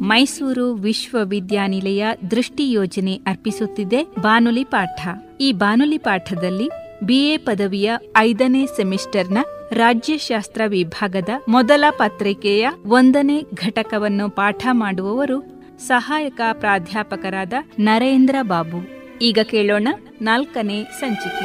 ಮೈಸೂರು ವಿಶ್ವವಿದ್ಯಾನಿಲಯ ದೃಷ್ಟಿ ಯೋಜನೆ ಅರ್ಪಿಸುತ್ತಿದೆ ಬಾನುಲಿ ಪಾಠ ಈ ಬಾನುಲಿ ಪಾಠದಲ್ಲಿ ಬಿಎ ಪದವಿಯ ಐದನೇ ಸೆಮಿಸ್ಟರ್ನ ರಾಜ್ಯಶಾಸ್ತ್ರ ವಿಭಾಗದ ಮೊದಲ ಪತ್ರಿಕೆಯ ಒಂದನೇ ಘಟಕವನ್ನು ಪಾಠ ಮಾಡುವವರು ಸಹಾಯಕ ಪ್ರಾಧ್ಯಾಪಕರಾದ ನರೇಂದ್ರ ಬಾಬು ಈಗ ಕೇಳೋಣ ನಾಲ್ಕನೇ ಸಂಚಿಕೆ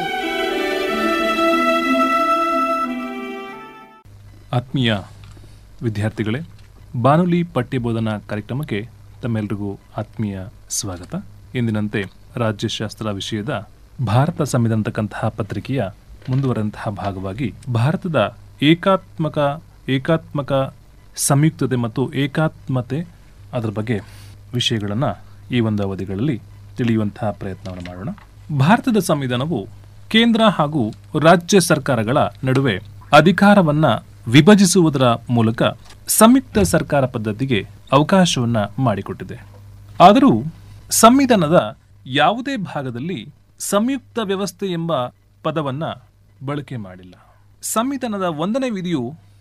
ಆತ್ಮೀಯ ವಿದ್ಯಾರ್ಥಿಗಳೇ ಬಾನುಲಿ ಪಠ್ಯಬೋಧನಾ ಕಾರ್ಯಕ್ರಮಕ್ಕೆ ತಮ್ಮೆಲ್ಲರಿಗೂ ಆತ್ಮೀಯ ಸ್ವಾಗತ ಇಂದಿನಂತೆ ರಾಜ್ಯಶಾಸ್ತ್ರ ವಿಷಯದ ಭಾರತ ಸಂವಿಧಾನತಕ್ಕಂತಹ ಪತ್ರಿಕೆಯ ಮುಂದುವರೆದಂತಹ ಭಾಗವಾಗಿ ಭಾರತದ ಏಕಾತ್ಮಕ ಏಕಾತ್ಮಕ ಸಂಯುಕ್ತತೆ ಮತ್ತು ಏಕಾತ್ಮತೆ ಅದರ ಬಗ್ಗೆ ವಿಷಯಗಳನ್ನು ಈ ಒಂದು ಅವಧಿಗಳಲ್ಲಿ ತಿಳಿಯುವಂತಹ ಪ್ರಯತ್ನವನ್ನು ಮಾಡೋಣ ಭಾರತದ ಸಂವಿಧಾನವು ಕೇಂದ್ರ ಹಾಗೂ ರಾಜ್ಯ ಸರ್ಕಾರಗಳ ನಡುವೆ ಅಧಿಕಾರವನ್ನ ವಿಭಜಿಸುವುದರ ಮೂಲಕ ಸಂಯುಕ್ತ ಸರ್ಕಾರ ಪದ್ಧತಿಗೆ ಅವಕಾಶವನ್ನ ಮಾಡಿಕೊಟ್ಟಿದೆ ಆದರೂ ಸಂವಿಧಾನದ ಯಾವುದೇ ಭಾಗದಲ್ಲಿ ಸಂಯುಕ್ತ ವ್ಯವಸ್ಥೆ ಎಂಬ ಪದವನ್ನ ಬಳಕೆ ಮಾಡಿಲ್ಲ ಸಂವಿಧಾನದ ಒಂದನೇ ವಿಧಿಯು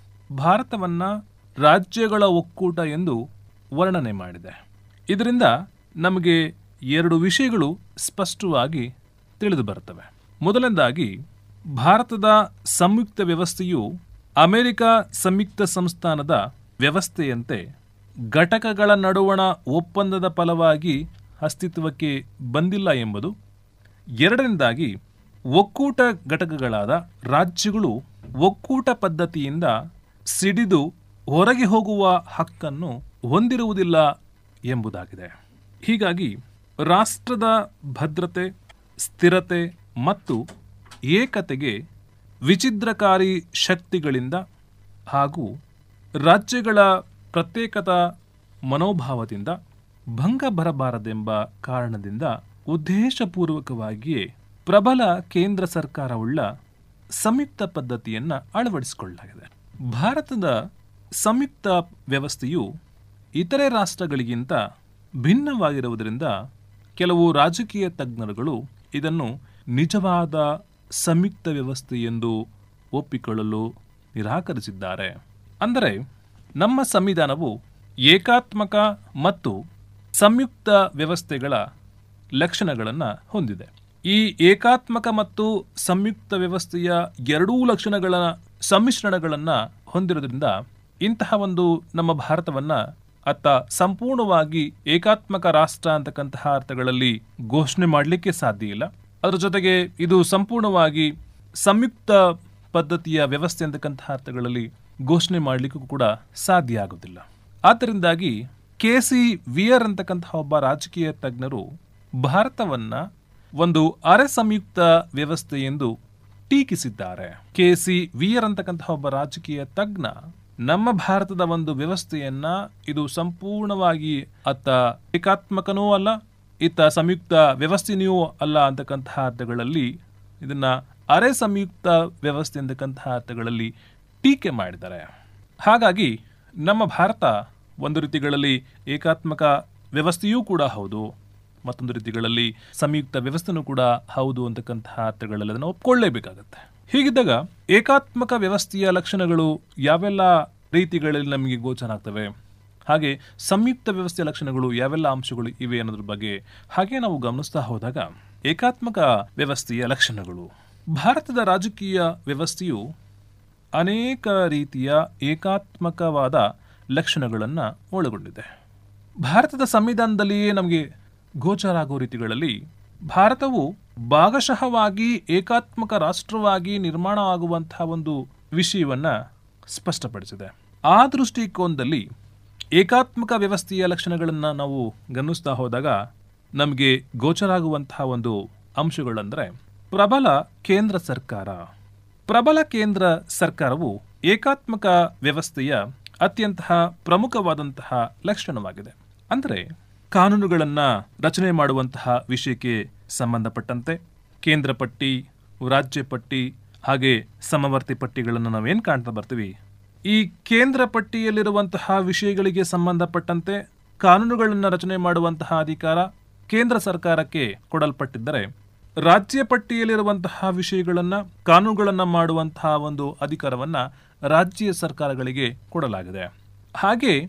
ಭಾರತವನ್ನ ರಾಜ್ಯಗಳ ಒಕ್ಕೂಟ ಎಂದು ವರ್ಣನೆ ಮಾಡಿದೆ ಇದರಿಂದ ನಮಗೆ ಎರಡು ವಿಷಯಗಳು ಸ್ಪಷ್ಟವಾಗಿ ತಿಳಿದು ಬರುತ್ತವೆ ಮೊದಲನೇದಾಗಿ ಭಾರತದ ಸಂಯುಕ್ತ ವ್ಯವಸ್ಥೆಯು ಅಮೆರಿಕ ಸಂಯುಕ್ತ ಸಂಸ್ಥಾನದ ವ್ಯವಸ್ಥೆಯಂತೆ ಘಟಕಗಳ ನಡುವಣ ಒಪ್ಪಂದದ ಫಲವಾಗಿ ಅಸ್ತಿತ್ವಕ್ಕೆ ಬಂದಿಲ್ಲ ಎಂಬುದು ಎರಡನೇದಾಗಿ ಒಕ್ಕೂಟ ಘಟಕಗಳಾದ ರಾಜ್ಯಗಳು ಒಕ್ಕೂಟ ಪದ್ಧತಿಯಿಂದ ಸಿಡಿದು ಹೊರಗೆ ಹೋಗುವ ಹಕ್ಕನ್ನು ಹೊಂದಿರುವುದಿಲ್ಲ ಎಂಬುದಾಗಿದೆ ಹೀಗಾಗಿ ರಾಷ್ಟ್ರದ ಭದ್ರತೆ ಸ್ಥಿರತೆ ಮತ್ತು ಏಕತೆಗೆ ವಿಚಿದ್ರಕಾರಿ ಶಕ್ತಿಗಳಿಂದ ಹಾಗೂ ರಾಜ್ಯಗಳ ಪ್ರತ್ಯೇಕತಾ ಮನೋಭಾವದಿಂದ ಭಂಗ ಬರಬಾರದೆಂಬ ಕಾರಣದಿಂದ ಉದ್ದೇಶಪೂರ್ವಕವಾಗಿಯೇ ಪ್ರಬಲ ಕೇಂದ್ರ ಸರ್ಕಾರವುಳ್ಳ ಸಂಯುಕ್ತ ಪದ್ಧತಿಯನ್ನು ಅಳವಡಿಸಿಕೊಳ್ಳಲಾಗಿದೆ ಭಾರತದ ಸಂಯುಕ್ತ ವ್ಯವಸ್ಥೆಯು ಇತರೆ ರಾಷ್ಟ್ರಗಳಿಗಿಂತ ಭಿನ್ನವಾಗಿರುವುದರಿಂದ ಕೆಲವು ರಾಜಕೀಯ ತಜ್ಞರುಗಳು ಇದನ್ನು ನಿಜವಾದ ಸಂಯುಕ್ತ ವ್ಯವಸ್ಥೆ ಎಂದು ಒಪ್ಪಿಕೊಳ್ಳಲು ನಿರಾಕರಿಸಿದ್ದಾರೆ ಅಂದರೆ ನಮ್ಮ ಸಂವಿಧಾನವು ಏಕಾತ್ಮಕ ಮತ್ತು ಸಂಯುಕ್ತ ವ್ಯವಸ್ಥೆಗಳ ಲಕ್ಷಣಗಳನ್ನು ಹೊಂದಿದೆ ಈ ಏಕಾತ್ಮಕ ಮತ್ತು ಸಂಯುಕ್ತ ವ್ಯವಸ್ಥೆಯ ಎರಡೂ ಲಕ್ಷಣಗಳ ಸಮ್ಮಿಶ್ರಣಗಳನ್ನು ಹೊಂದಿರೋದ್ರಿಂದ ಇಂತಹ ಒಂದು ನಮ್ಮ ಭಾರತವನ್ನ ಅತ್ತ ಸಂಪೂರ್ಣವಾಗಿ ಏಕಾತ್ಮಕ ರಾಷ್ಟ್ರ ಅಂತಕ್ಕಂತಹ ಅರ್ಥಗಳಲ್ಲಿ ಘೋಷಣೆ ಮಾಡಲಿಕ್ಕೆ ಸಾಧ್ಯ ಇಲ್ಲ ಅದರ ಜೊತೆಗೆ ಇದು ಸಂಪೂರ್ಣವಾಗಿ ಸಂಯುಕ್ತ ಪದ್ಧತಿಯ ವ್ಯವಸ್ಥೆ ಅಂತಕ್ಕಂತಹ ಅರ್ಥಗಳಲ್ಲಿ ಘೋಷಣೆ ಮಾಡಲಿಕ್ಕೂ ಕೂಡ ಸಾಧ್ಯ ಆಗುತ್ತಿಲ್ಲ ಆದ್ದರಿಂದಾಗಿ ಕೆ ಸಿ ವಿಯರ್ ಅಂತಕ್ಕಂತಹ ಒಬ್ಬ ರಾಜಕೀಯ ತಜ್ಞರು ಭಾರತವನ್ನ ಒಂದು ಅರೆ ಸಂಯುಕ್ತ ವ್ಯವಸ್ಥೆ ಎಂದು ಟೀಕಿಸಿದ್ದಾರೆ ಕೆ ಸಿ ವಿಯರ್ ಅಂತಕ್ಕಂತಹ ಒಬ್ಬ ರಾಜಕೀಯ ತಜ್ಞ ನಮ್ಮ ಭಾರತದ ಒಂದು ವ್ಯವಸ್ಥೆಯನ್ನ ಇದು ಸಂಪೂರ್ಣವಾಗಿ ಅತ್ತ ಏಕಾತ್ಮಕನೂ ಅಲ್ಲ ಇತ್ತ ಸಂಯುಕ್ತ ವ್ಯವಸ್ಥೆಯೂ ಅಲ್ಲ ಅಂತಕ್ಕಂತಹ ಅರ್ಥಗಳಲ್ಲಿ ಇದನ್ನ ಅರೆ ಸಂಯುಕ್ತ ವ್ಯವಸ್ಥೆ ಅಂತಕ್ಕಂತಹ ಅರ್ಥಗಳಲ್ಲಿ ಟೀಕೆ ಮಾಡಿದ್ದಾರೆ ಹಾಗಾಗಿ ನಮ್ಮ ಭಾರತ ಒಂದು ರೀತಿಗಳಲ್ಲಿ ಏಕಾತ್ಮಕ ವ್ಯವಸ್ಥೆಯೂ ಕೂಡ ಹೌದು ಮತ್ತೊಂದು ರೀತಿಗಳಲ್ಲಿ ಸಂಯುಕ್ತ ವ್ಯವಸ್ಥೆನೂ ಕೂಡ ಹೌದು ಅಂತಕ್ಕಂತಹ ಅರ್ಥಗಳಲ್ಲಿ ಅದನ್ನು ಒಪ್ಕೊಳ್ಳೇಬೇಕಾಗತ್ತೆ ಹೀಗಿದ್ದಾಗ ಏಕಾತ್ಮಕ ವ್ಯವಸ್ಥೆಯ ಲಕ್ಷಣಗಳು ಯಾವೆಲ್ಲ ರೀತಿಗಳಲ್ಲಿ ನಮಗೆ ಗೋಚರ ಆಗ್ತವೆ ಹಾಗೆ ಸಂಯುಕ್ತ ವ್ಯವಸ್ಥೆಯ ಲಕ್ಷಣಗಳು ಯಾವೆಲ್ಲ ಅಂಶಗಳು ಇವೆ ಅನ್ನೋದ್ರ ಬಗ್ಗೆ ಹಾಗೆ ನಾವು ಗಮನಿಸ್ತಾ ಹೋದಾಗ ಏಕಾತ್ಮಕ ವ್ಯವಸ್ಥೆಯ ಲಕ್ಷಣಗಳು ಭಾರತದ ರಾಜಕೀಯ ವ್ಯವಸ್ಥೆಯು ಅನೇಕ ರೀತಿಯ ಏಕಾತ್ಮಕವಾದ ಲಕ್ಷಣಗಳನ್ನು ಒಳಗೊಂಡಿದೆ ಭಾರತದ ಸಂವಿಧಾನದಲ್ಲಿಯೇ ನಮಗೆ ಗೋಚರ ಆಗೋ ರೀತಿಗಳಲ್ಲಿ ಭಾರತವು ಭಾಗಶಃವಾಗಿ ಏಕಾತ್ಮಕ ರಾಷ್ಟ್ರವಾಗಿ ನಿರ್ಮಾಣ ಆಗುವಂತಹ ಒಂದು ವಿಷಯವನ್ನ ಸ್ಪಷ್ಟಪಡಿಸಿದೆ ಆ ದೃಷ್ಟಿಕೋನದಲ್ಲಿ ಏಕಾತ್ಮಕ ವ್ಯವಸ್ಥೆಯ ಲಕ್ಷಣಗಳನ್ನು ನಾವು ಗಮನಿಸ್ತಾ ಹೋದಾಗ ನಮಗೆ ಗೋಚರ ಆಗುವಂತಹ ಒಂದು ಅಂಶಗಳಂದ್ರೆ ಪ್ರಬಲ ಕೇಂದ್ರ ಸರ್ಕಾರ ಪ್ರಬಲ ಕೇಂದ್ರ ಸರ್ಕಾರವು ಏಕಾತ್ಮಕ ವ್ಯವಸ್ಥೆಯ ಅತ್ಯಂತ ಪ್ರಮುಖವಾದಂತಹ ಲಕ್ಷಣವಾಗಿದೆ ಅಂದರೆ ಕಾನೂನುಗಳನ್ನ ರಚನೆ ಮಾಡುವಂತಹ ವಿಷಯಕ್ಕೆ ಸಂಬಂಧಪಟ್ಟಂತೆ ಕೇಂದ್ರ ಪಟ್ಟಿ ರಾಜ್ಯ ಪಟ್ಟಿ ಹಾಗೆ ಸಮವರ್ತಿ ಪಟ್ಟಿಗಳನ್ನು ನಾವೇನು ಕಾಣ್ತಾ ಬರ್ತೀವಿ ಈ ಕೇಂದ್ರ ಪಟ್ಟಿಯಲ್ಲಿರುವಂತಹ ವಿಷಯಗಳಿಗೆ ಸಂಬಂಧಪಟ್ಟಂತೆ ಕಾನೂನುಗಳನ್ನು ರಚನೆ ಮಾಡುವಂತಹ ಅಧಿಕಾರ ಕೇಂದ್ರ ಸರ್ಕಾರಕ್ಕೆ ಕೊಡಲ್ಪಟ್ಟಿದ್ದರೆ ರಾಜ್ಯ ಪಟ್ಟಿಯಲ್ಲಿರುವಂತಹ ವಿಷಯಗಳನ್ನ ಕಾನೂನುಗಳನ್ನ ಮಾಡುವಂತಹ ಒಂದು ಅಧಿಕಾರವನ್ನ ರಾಜ್ಯ ಸರ್ಕಾರಗಳಿಗೆ ಕೊಡಲಾಗಿದೆ ಹಾಗೆ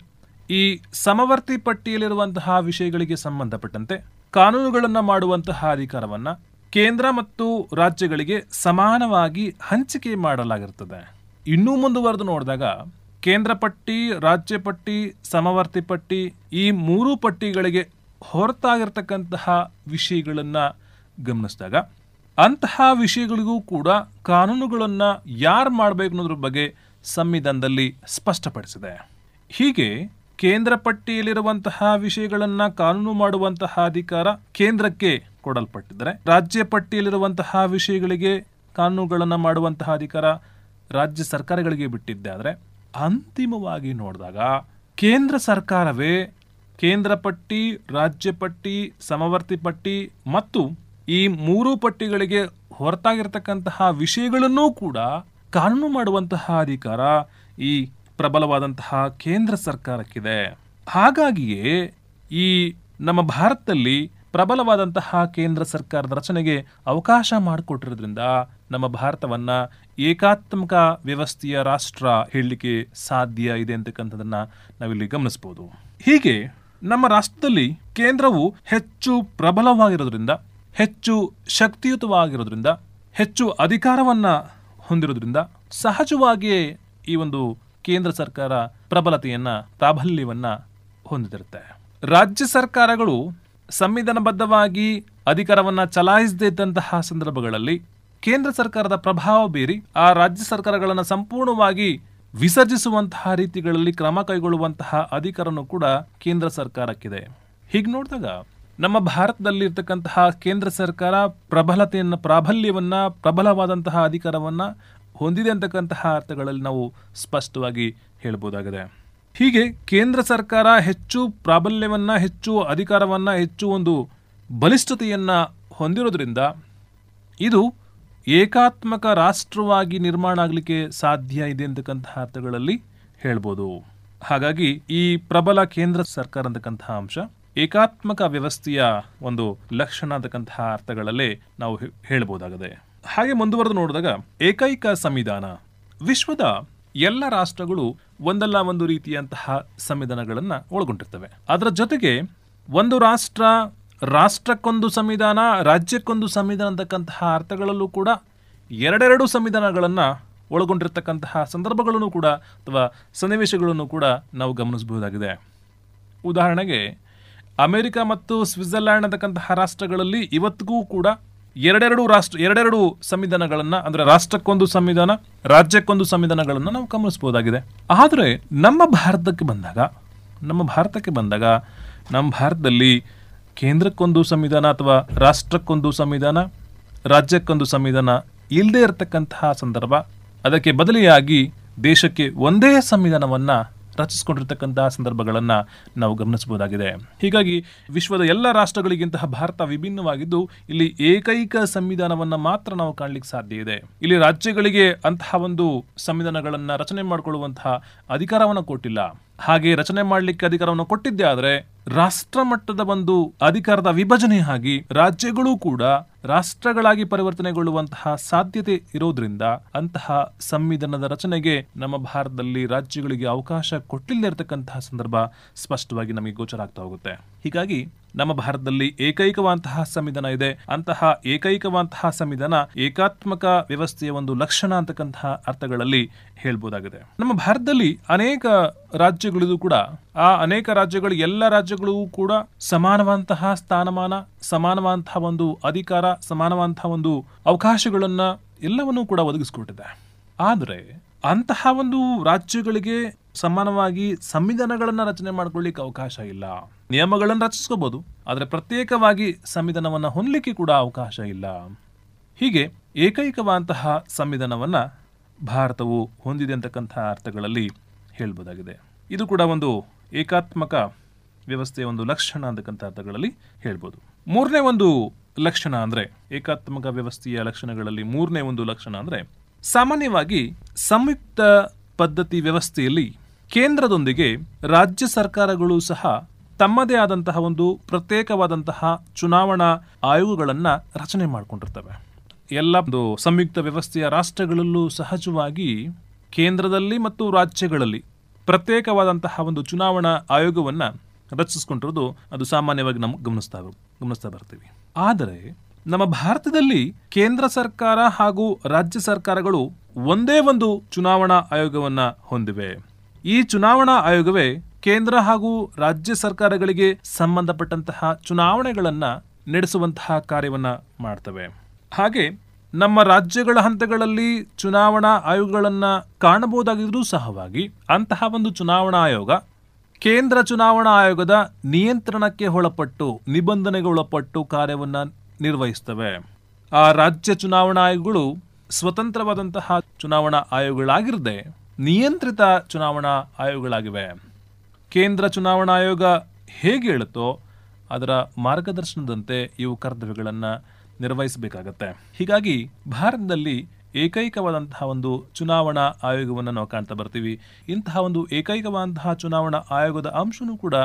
ಈ ಸಮವರ್ತಿ ಪಟ್ಟಿಯಲ್ಲಿರುವಂತಹ ವಿಷಯಗಳಿಗೆ ಸಂಬಂಧಪಟ್ಟಂತೆ ಕಾನೂನುಗಳನ್ನು ಮಾಡುವಂತಹ ಅಧಿಕಾರವನ್ನ ಕೇಂದ್ರ ಮತ್ತು ರಾಜ್ಯಗಳಿಗೆ ಸಮಾನವಾಗಿ ಹಂಚಿಕೆ ಮಾಡಲಾಗಿರುತ್ತದೆ ಇನ್ನೂ ಮುಂದುವರೆದು ನೋಡಿದಾಗ ಕೇಂದ್ರ ಪಟ್ಟಿ ರಾಜ್ಯ ಪಟ್ಟಿ ಸಮವರ್ತಿ ಪಟ್ಟಿ ಈ ಮೂರು ಪಟ್ಟಿಗಳಿಗೆ ಹೊರತಾಗಿರ್ತಕ್ಕಂತಹ ವಿಷಯಗಳನ್ನ ಗಮನಿಸಿದಾಗ ಅಂತಹ ವಿಷಯಗಳಿಗೂ ಕೂಡ ಕಾನೂನುಗಳನ್ನು ಯಾರು ಮಾಡಬೇಕು ಅನ್ನೋದ್ರ ಬಗ್ಗೆ ಸಂವಿಧಾನದಲ್ಲಿ ಸ್ಪಷ್ಟಪಡಿಸಿದೆ ಹೀಗೆ ಕೇಂದ್ರ ಪಟ್ಟಿಯಲ್ಲಿರುವಂತಹ ವಿಷಯಗಳನ್ನ ಕಾನೂನು ಮಾಡುವಂತಹ ಅಧಿಕಾರ ಕೇಂದ್ರಕ್ಕೆ ಕೊಡಲ್ಪಟ್ಟಿದ್ದಾರೆ ರಾಜ್ಯ ಪಟ್ಟಿಯಲ್ಲಿರುವಂತಹ ವಿಷಯಗಳಿಗೆ ಕಾನೂನುಗಳನ್ನು ಮಾಡುವಂತಹ ಅಧಿಕಾರ ರಾಜ್ಯ ಸರ್ಕಾರಗಳಿಗೆ ಬಿಟ್ಟಿದ್ದೆ ಆದರೆ ಅಂತಿಮವಾಗಿ ನೋಡಿದಾಗ ಕೇಂದ್ರ ಸರ್ಕಾರವೇ ಕೇಂದ್ರ ಪಟ್ಟಿ ರಾಜ್ಯ ಪಟ್ಟಿ ಸಮವರ್ತಿ ಪಟ್ಟಿ ಮತ್ತು ಈ ಮೂರು ಪಟ್ಟಿಗಳಿಗೆ ಹೊರತಾಗಿರ್ತಕ್ಕಂತಹ ವಿಷಯಗಳನ್ನೂ ಕೂಡ ಕಾನೂನು ಮಾಡುವಂತಹ ಅಧಿಕಾರ ಈ ಪ್ರಬಲವಾದಂತಹ ಕೇಂದ್ರ ಸರ್ಕಾರಕ್ಕಿದೆ ಹಾಗಾಗಿಯೇ ಈ ನಮ್ಮ ಭಾರತದಲ್ಲಿ ಪ್ರಬಲವಾದಂತಹ ಕೇಂದ್ರ ಸರ್ಕಾರದ ರಚನೆಗೆ ಅವಕಾಶ ಮಾಡಿಕೊಟ್ಟಿರೋದ್ರಿಂದ ನಮ್ಮ ಭಾರತವನ್ನ ಏಕಾತ್ಮಕ ವ್ಯವಸ್ಥೆಯ ರಾಷ್ಟ್ರ ಹೇಳಲಿಕ್ಕೆ ಸಾಧ್ಯ ಇದೆ ಅಂತಕ್ಕಂಥದನ್ನ ನಾವಿಲ್ಲಿ ಗಮನಿಸಬಹುದು ಹೀಗೆ ನಮ್ಮ ರಾಷ್ಟ್ರದಲ್ಲಿ ಕೇಂದ್ರವು ಹೆಚ್ಚು ಪ್ರಬಲವಾಗಿರೋದ್ರಿಂದ ಹೆಚ್ಚು ಶಕ್ತಿಯುತವಾಗಿರೋದ್ರಿಂದ ಹೆಚ್ಚು ಅಧಿಕಾರವನ್ನ ಹೊಂದಿರೋದ್ರಿಂದ ಸಹಜವಾಗಿಯೇ ಈ ಒಂದು ಕೇಂದ್ರ ಸರ್ಕಾರ ಪ್ರಬಲತೆಯನ್ನ ಪ್ರಾಬಲ್ಯವನ್ನ ಹೊಂದಿರುತ್ತೆ ರಾಜ್ಯ ಸರ್ಕಾರಗಳು ಸಂವಿಧಾನಬದ್ಧವಾಗಿ ಅಧಿಕಾರವನ್ನ ಚಲಾಯಿಸದೇ ಇದ್ದಂತಹ ಸಂದರ್ಭಗಳಲ್ಲಿ ಕೇಂದ್ರ ಸರ್ಕಾರದ ಪ್ರಭಾವ ಬೀರಿ ಆ ರಾಜ್ಯ ಸರ್ಕಾರಗಳನ್ನು ಸಂಪೂರ್ಣವಾಗಿ ವಿಸರ್ಜಿಸುವಂತಹ ರೀತಿಗಳಲ್ಲಿ ಕ್ರಮ ಕೈಗೊಳ್ಳುವಂತಹ ಅಧಿಕಾರನೂ ಕೂಡ ಕೇಂದ್ರ ಸರ್ಕಾರಕ್ಕಿದೆ ಹೀಗೆ ನೋಡಿದಾಗ ನಮ್ಮ ಭಾರತದಲ್ಲಿ ಇರ್ತಕ್ಕಂತಹ ಕೇಂದ್ರ ಸರ್ಕಾರ ಪ್ರಬಲತೆಯನ್ನ ಪ್ರಾಬಲ್ಯವನ್ನ ಪ್ರಬಲವಾದಂತಹ ಅಧಿಕಾರವನ್ನ ಹೊಂದಿದೆ ಅಂತಕ್ಕಂತಹ ಅರ್ಥಗಳಲ್ಲಿ ನಾವು ಸ್ಪಷ್ಟವಾಗಿ ಹೇಳ್ಬೋದಾಗಿದೆ ಹೀಗೆ ಕೇಂದ್ರ ಸರ್ಕಾರ ಹೆಚ್ಚು ಪ್ರಾಬಲ್ಯವನ್ನ ಹೆಚ್ಚು ಅಧಿಕಾರವನ್ನ ಹೆಚ್ಚು ಒಂದು ಬಲಿಷ್ಠತೆಯನ್ನ ಹೊಂದಿರೋದ್ರಿಂದ ಇದು ಏಕಾತ್ಮಕ ರಾಷ್ಟ್ರವಾಗಿ ನಿರ್ಮಾಣ ಆಗಲಿಕ್ಕೆ ಸಾಧ್ಯ ಇದೆ ಅಂತಕ್ಕಂತಹ ಅರ್ಥಗಳಲ್ಲಿ ಹೇಳ್ಬೋದು ಹಾಗಾಗಿ ಈ ಪ್ರಬಲ ಕೇಂದ್ರ ಸರ್ಕಾರ ಅಂತಕ್ಕಂತಹ ಅಂಶ ಏಕಾತ್ಮಕ ವ್ಯವಸ್ಥೆಯ ಒಂದು ಲಕ್ಷಣ ಅಂತಕ್ಕಂತಹ ಅರ್ಥಗಳಲ್ಲೇ ನಾವು ಹೇ- ಹೇಳ್ಬೋದಾಗಿದೆ ಹಾಗೆ ಮುಂದುವರೆದು ನೋಡಿದಾಗ ಏಕೈಕ ಸಂವಿಧಾನ ವಿಶ್ವದ ಎಲ್ಲ ರಾಷ್ಟ್ರಗಳು ಒಂದಲ್ಲ ಒಂದು ರೀತಿಯಂತಹ ಸಂವಿಧಾನಗಳನ್ನ ಒಳಗೊಂಡಿರ್ತವೆ ಅದರ ಜೊತೆಗೆ ಒಂದು ರಾಷ್ಟ್ರ ರಾಷ್ಟ್ರಕ್ಕೊಂದು ಸಂವಿಧಾನ ರಾಜ್ಯಕ್ಕೊಂದು ಸಂವಿಧಾನ ಅಂತಕ್ಕಂತಹ ಅರ್ಥಗಳಲ್ಲೂ ಕೂಡ ಎರಡೆರಡು ಸಂವಿಧಾನಗಳನ್ನ ಒಳಗೊಂಡಿರ್ತಕ್ಕಂತಹ ಸಂದರ್ಭಗಳನ್ನು ಕೂಡ ಅಥವಾ ಸನ್ನಿವೇಶಗಳನ್ನು ಕೂಡ ನಾವು ಗಮನಿಸಬಹುದಾಗಿದೆ ಉದಾಹರಣೆಗೆ ಅಮೆರಿಕ ಮತ್ತು ಸ್ವಿಟ್ಜರ್ಲ್ಯಾಂಡ್ ಅಂತಕ್ಕಂತಹ ರಾಷ್ಟ್ರಗಳಲ್ಲಿ ಇವತ್ತಿಗೂ ಕೂಡ ಎರಡೆರಡು ರಾಷ್ಟ್ರ ಎರಡೆರಡು ಸಂವಿಧಾನಗಳನ್ನ ಅಂದ್ರೆ ರಾಷ್ಟ್ರಕ್ಕೊಂದು ಸಂವಿಧಾನ ರಾಜ್ಯಕ್ಕೊಂದು ಸಂವಿಧಾನಗಳನ್ನ ನಾವು ಗಮನಿಸಬಹುದಾಗಿದೆ ಆದರೆ ನಮ್ಮ ಭಾರತಕ್ಕೆ ಬಂದಾಗ ನಮ್ಮ ಭಾರತಕ್ಕೆ ಬಂದಾಗ ನಮ್ಮ ಭಾರತದಲ್ಲಿ ಕೇಂದ್ರಕ್ಕೊಂದು ಸಂವಿಧಾನ ಅಥವಾ ರಾಷ್ಟ್ರಕ್ಕೊಂದು ಸಂವಿಧಾನ ರಾಜ್ಯಕ್ಕೊಂದು ಸಂವಿಧಾನ ಇಲ್ಲದೆ ಇರತಕ್ಕಂತಹ ಸಂದರ್ಭ ಅದಕ್ಕೆ ಬದಲಿಯಾಗಿ ದೇಶಕ್ಕೆ ಒಂದೇ ಸಂವಿಧಾನವನ್ನ ರಚಿಸಿಕೊಂಡಿರ್ತಕ್ಕಂತಹ ಸಂದರ್ಭಗಳನ್ನ ನಾವು ಗಮನಿಸಬಹುದಾಗಿದೆ ಹೀಗಾಗಿ ವಿಶ್ವದ ಎಲ್ಲ ರಾಷ್ಟ್ರಗಳಿಗಿಂತಹ ಭಾರತ ವಿಭಿನ್ನವಾಗಿದ್ದು ಇಲ್ಲಿ ಏಕೈಕ ಸಂವಿಧಾನವನ್ನ ಮಾತ್ರ ನಾವು ಕಾಣಲಿಕ್ಕೆ ಸಾಧ್ಯ ಇದೆ ಇಲ್ಲಿ ರಾಜ್ಯಗಳಿಗೆ ಅಂತಹ ಒಂದು ಸಂವಿಧಾನಗಳನ್ನ ರಚನೆ ಮಾಡಿಕೊಳ್ಳುವಂತಹ ಅಧಿಕಾರವನ್ನು ಕೊಟ್ಟಿಲ್ಲ ಹಾಗೆ ರಚನೆ ಮಾಡಲಿಕ್ಕೆ ಅಧಿಕಾರವನ್ನು ಕೊಟ್ಟಿದ್ದೇ ಆದರೆ ರಾಷ್ಟ್ರ ಮಟ್ಟದ ಒಂದು ಅಧಿಕಾರದ ವಿಭಜನೆ ಆಗಿ ರಾಜ್ಯಗಳು ಕೂಡ ರಾಷ್ಟ್ರಗಳಾಗಿ ಪರಿವರ್ತನೆಗೊಳ್ಳುವಂತಹ ಸಾಧ್ಯತೆ ಇರೋದ್ರಿಂದ ಅಂತಹ ಸಂವಿಧಾನದ ರಚನೆಗೆ ನಮ್ಮ ಭಾರತದಲ್ಲಿ ರಾಜ್ಯಗಳಿಗೆ ಅವಕಾಶ ಕೊಟ್ಟಿಲ್ಲದೆ ಇರತಕ್ಕಂತಹ ಸಂದರ್ಭ ಸ್ಪಷ್ಟವಾಗಿ ನಮಗೆ ಗೋಚರ ಆಗ್ತಾ ಹೋಗುತ್ತೆ ಹೀಗಾಗಿ ನಮ್ಮ ಭಾರತದಲ್ಲಿ ಏಕೈಕವಂತಹ ಸಂವಿಧಾನ ಇದೆ ಅಂತಹ ಏಕೈಕವಂತಹ ಸಂವಿಧಾನ ಏಕಾತ್ಮಕ ವ್ಯವಸ್ಥೆಯ ಒಂದು ಲಕ್ಷಣ ಅಂತಕ್ಕಂತಹ ಅರ್ಥಗಳಲ್ಲಿ ಹೇಳ್ಬೋದಾಗಿದೆ ನಮ್ಮ ಭಾರತದಲ್ಲಿ ಅನೇಕ ರಾಜ್ಯಗಳಿಗೂ ಕೂಡ ಆ ಅನೇಕ ರಾಜ್ಯಗಳು ಎಲ್ಲ ರಾಜ್ಯಗಳಿಗೂ ಕೂಡ ಸಮಾನವಂತಹ ಸ್ಥಾನಮಾನ ಸಮಾನವಂತಹ ಒಂದು ಅಧಿಕಾರ ಸಮಾನವಂತಹ ಒಂದು ಅವಕಾಶಗಳನ್ನ ಎಲ್ಲವನ್ನೂ ಕೂಡ ಒದಗಿಸಿಕೊಟ್ಟಿದೆ ಆದರೆ ಅಂತಹ ಒಂದು ರಾಜ್ಯಗಳಿಗೆ ಸಮಾನವಾಗಿ ಸಂವಿಧಾನಗಳನ್ನ ರಚನೆ ಮಾಡ್ಕೊಳ್ಳಿಕ್ಕೆ ಅವಕಾಶ ಇಲ್ಲ ನಿಯಮಗಳನ್ನು ರಚಿಸ್ಕೋಬಹುದು ಆದರೆ ಪ್ರತ್ಯೇಕವಾಗಿ ಸಂವಿಧಾನವನ್ನ ಹೊಂದಲಿಕ್ಕೆ ಕೂಡ ಅವಕಾಶ ಇಲ್ಲ ಹೀಗೆ ಏಕೈಕವಾದಂತಹ ಸಂವಿಧಾನವನ್ನ ಭಾರತವು ಹೊಂದಿದೆ ಅಂತಕ್ಕಂತಹ ಅರ್ಥಗಳಲ್ಲಿ ಹೇಳ್ಬೋದಾಗಿದೆ ಇದು ಕೂಡ ಒಂದು ಏಕಾತ್ಮಕ ವ್ಯವಸ್ಥೆಯ ಒಂದು ಲಕ್ಷಣ ಅಂತಕ್ಕಂಥ ಅರ್ಥಗಳಲ್ಲಿ ಹೇಳ್ಬೋದು ಮೂರನೇ ಒಂದು ಲಕ್ಷಣ ಅಂದ್ರೆ ಏಕಾತ್ಮಕ ವ್ಯವಸ್ಥೆಯ ಲಕ್ಷಣಗಳಲ್ಲಿ ಮೂರನೇ ಒಂದು ಲಕ್ಷಣ ಅಂದ್ರೆ ಸಾಮಾನ್ಯವಾಗಿ ಸಂಯುಕ್ತ ಪದ್ಧತಿ ವ್ಯವಸ್ಥೆಯಲ್ಲಿ ಕೇಂದ್ರದೊಂದಿಗೆ ರಾಜ್ಯ ಸರ್ಕಾರಗಳು ಸಹ ತಮ್ಮದೇ ಆದಂತಹ ಒಂದು ಪ್ರತ್ಯೇಕವಾದಂತಹ ಚುನಾವಣಾ ಆಯೋಗಗಳನ್ನ ರಚನೆ ಮಾಡಿಕೊಂಡಿರ್ತವೆ ಎಲ್ಲ ಒಂದು ಸಂಯುಕ್ತ ವ್ಯವಸ್ಥೆಯ ರಾಷ್ಟ್ರಗಳಲ್ಲೂ ಸಹಜವಾಗಿ ಕೇಂದ್ರದಲ್ಲಿ ಮತ್ತು ರಾಜ್ಯಗಳಲ್ಲಿ ಪ್ರತ್ಯೇಕವಾದಂತಹ ಒಂದು ಚುನಾವಣಾ ಆಯೋಗವನ್ನ ರಚಿಸಿಕೊಂಡಿರೋದು ಅದು ಸಾಮಾನ್ಯವಾಗಿ ನಾವು ಗಮನಿಸ್ತಾ ಗಮನಿಸ್ತಾ ಬರ್ತೀವಿ ಆದರೆ ನಮ್ಮ ಭಾರತದಲ್ಲಿ ಕೇಂದ್ರ ಸರ್ಕಾರ ಹಾಗೂ ರಾಜ್ಯ ಸರ್ಕಾರಗಳು ಒಂದೇ ಒಂದು ಚುನಾವಣಾ ಆಯೋಗವನ್ನ ಹೊಂದಿವೆ ಈ ಚುನಾವಣಾ ಆಯೋಗವೇ ಕೇಂದ್ರ ಹಾಗೂ ರಾಜ್ಯ ಸರ್ಕಾರಗಳಿಗೆ ಸಂಬಂಧಪಟ್ಟಂತಹ ಚುನಾವಣೆಗಳನ್ನ ನಡೆಸುವಂತಹ ಕಾರ್ಯವನ್ನ ಮಾಡ್ತವೆ ಹಾಗೆ ನಮ್ಮ ರಾಜ್ಯಗಳ ಹಂತಗಳಲ್ಲಿ ಚುನಾವಣಾ ಆಯೋಗಗಳನ್ನ ಕಾಣಬಹುದಾಗಿದ್ರೂ ಸಹವಾಗಿ ಅಂತಹ ಒಂದು ಚುನಾವಣಾ ಆಯೋಗ ಕೇಂದ್ರ ಚುನಾವಣಾ ಆಯೋಗದ ನಿಯಂತ್ರಣಕ್ಕೆ ಒಳಪಟ್ಟು ನಿಬಂಧನೆಗೆ ಒಳಪಟ್ಟು ಕಾರ್ಯವನ್ನ ನಿರ್ವಹಿಸ್ತವೆ ಆ ರಾಜ್ಯ ಚುನಾವಣಾ ಆಯೋಗಗಳು ಸ್ವತಂತ್ರವಾದಂತಹ ಚುನಾವಣಾ ಆಯೋಗಗಳಾಗಿರದೆ ನಿಯಂತ್ರಿತ ಚುನಾವಣಾ ಆಯೋಗಗಳಾಗಿವೆ ಕೇಂದ್ರ ಚುನಾವಣಾ ಆಯೋಗ ಹೇಗೆ ಹೇಳುತ್ತೋ ಅದರ ಮಾರ್ಗದರ್ಶನದಂತೆ ಇವು ಕರ್ತವ್ಯಗಳನ್ನು ನಿರ್ವಹಿಸಬೇಕಾಗತ್ತೆ ಹೀಗಾಗಿ ಭಾರತದಲ್ಲಿ ಏಕೈಕವಾದಂತಹ ಒಂದು ಚುನಾವಣಾ ಆಯೋಗವನ್ನು ನಾವು ಕಾಣ್ತಾ ಬರ್ತೀವಿ ಇಂತಹ ಒಂದು ಏಕೈಕವಾದಂತಹ ಚುನಾವಣಾ ಆಯೋಗದ ಅಂಶನೂ ಕೂಡ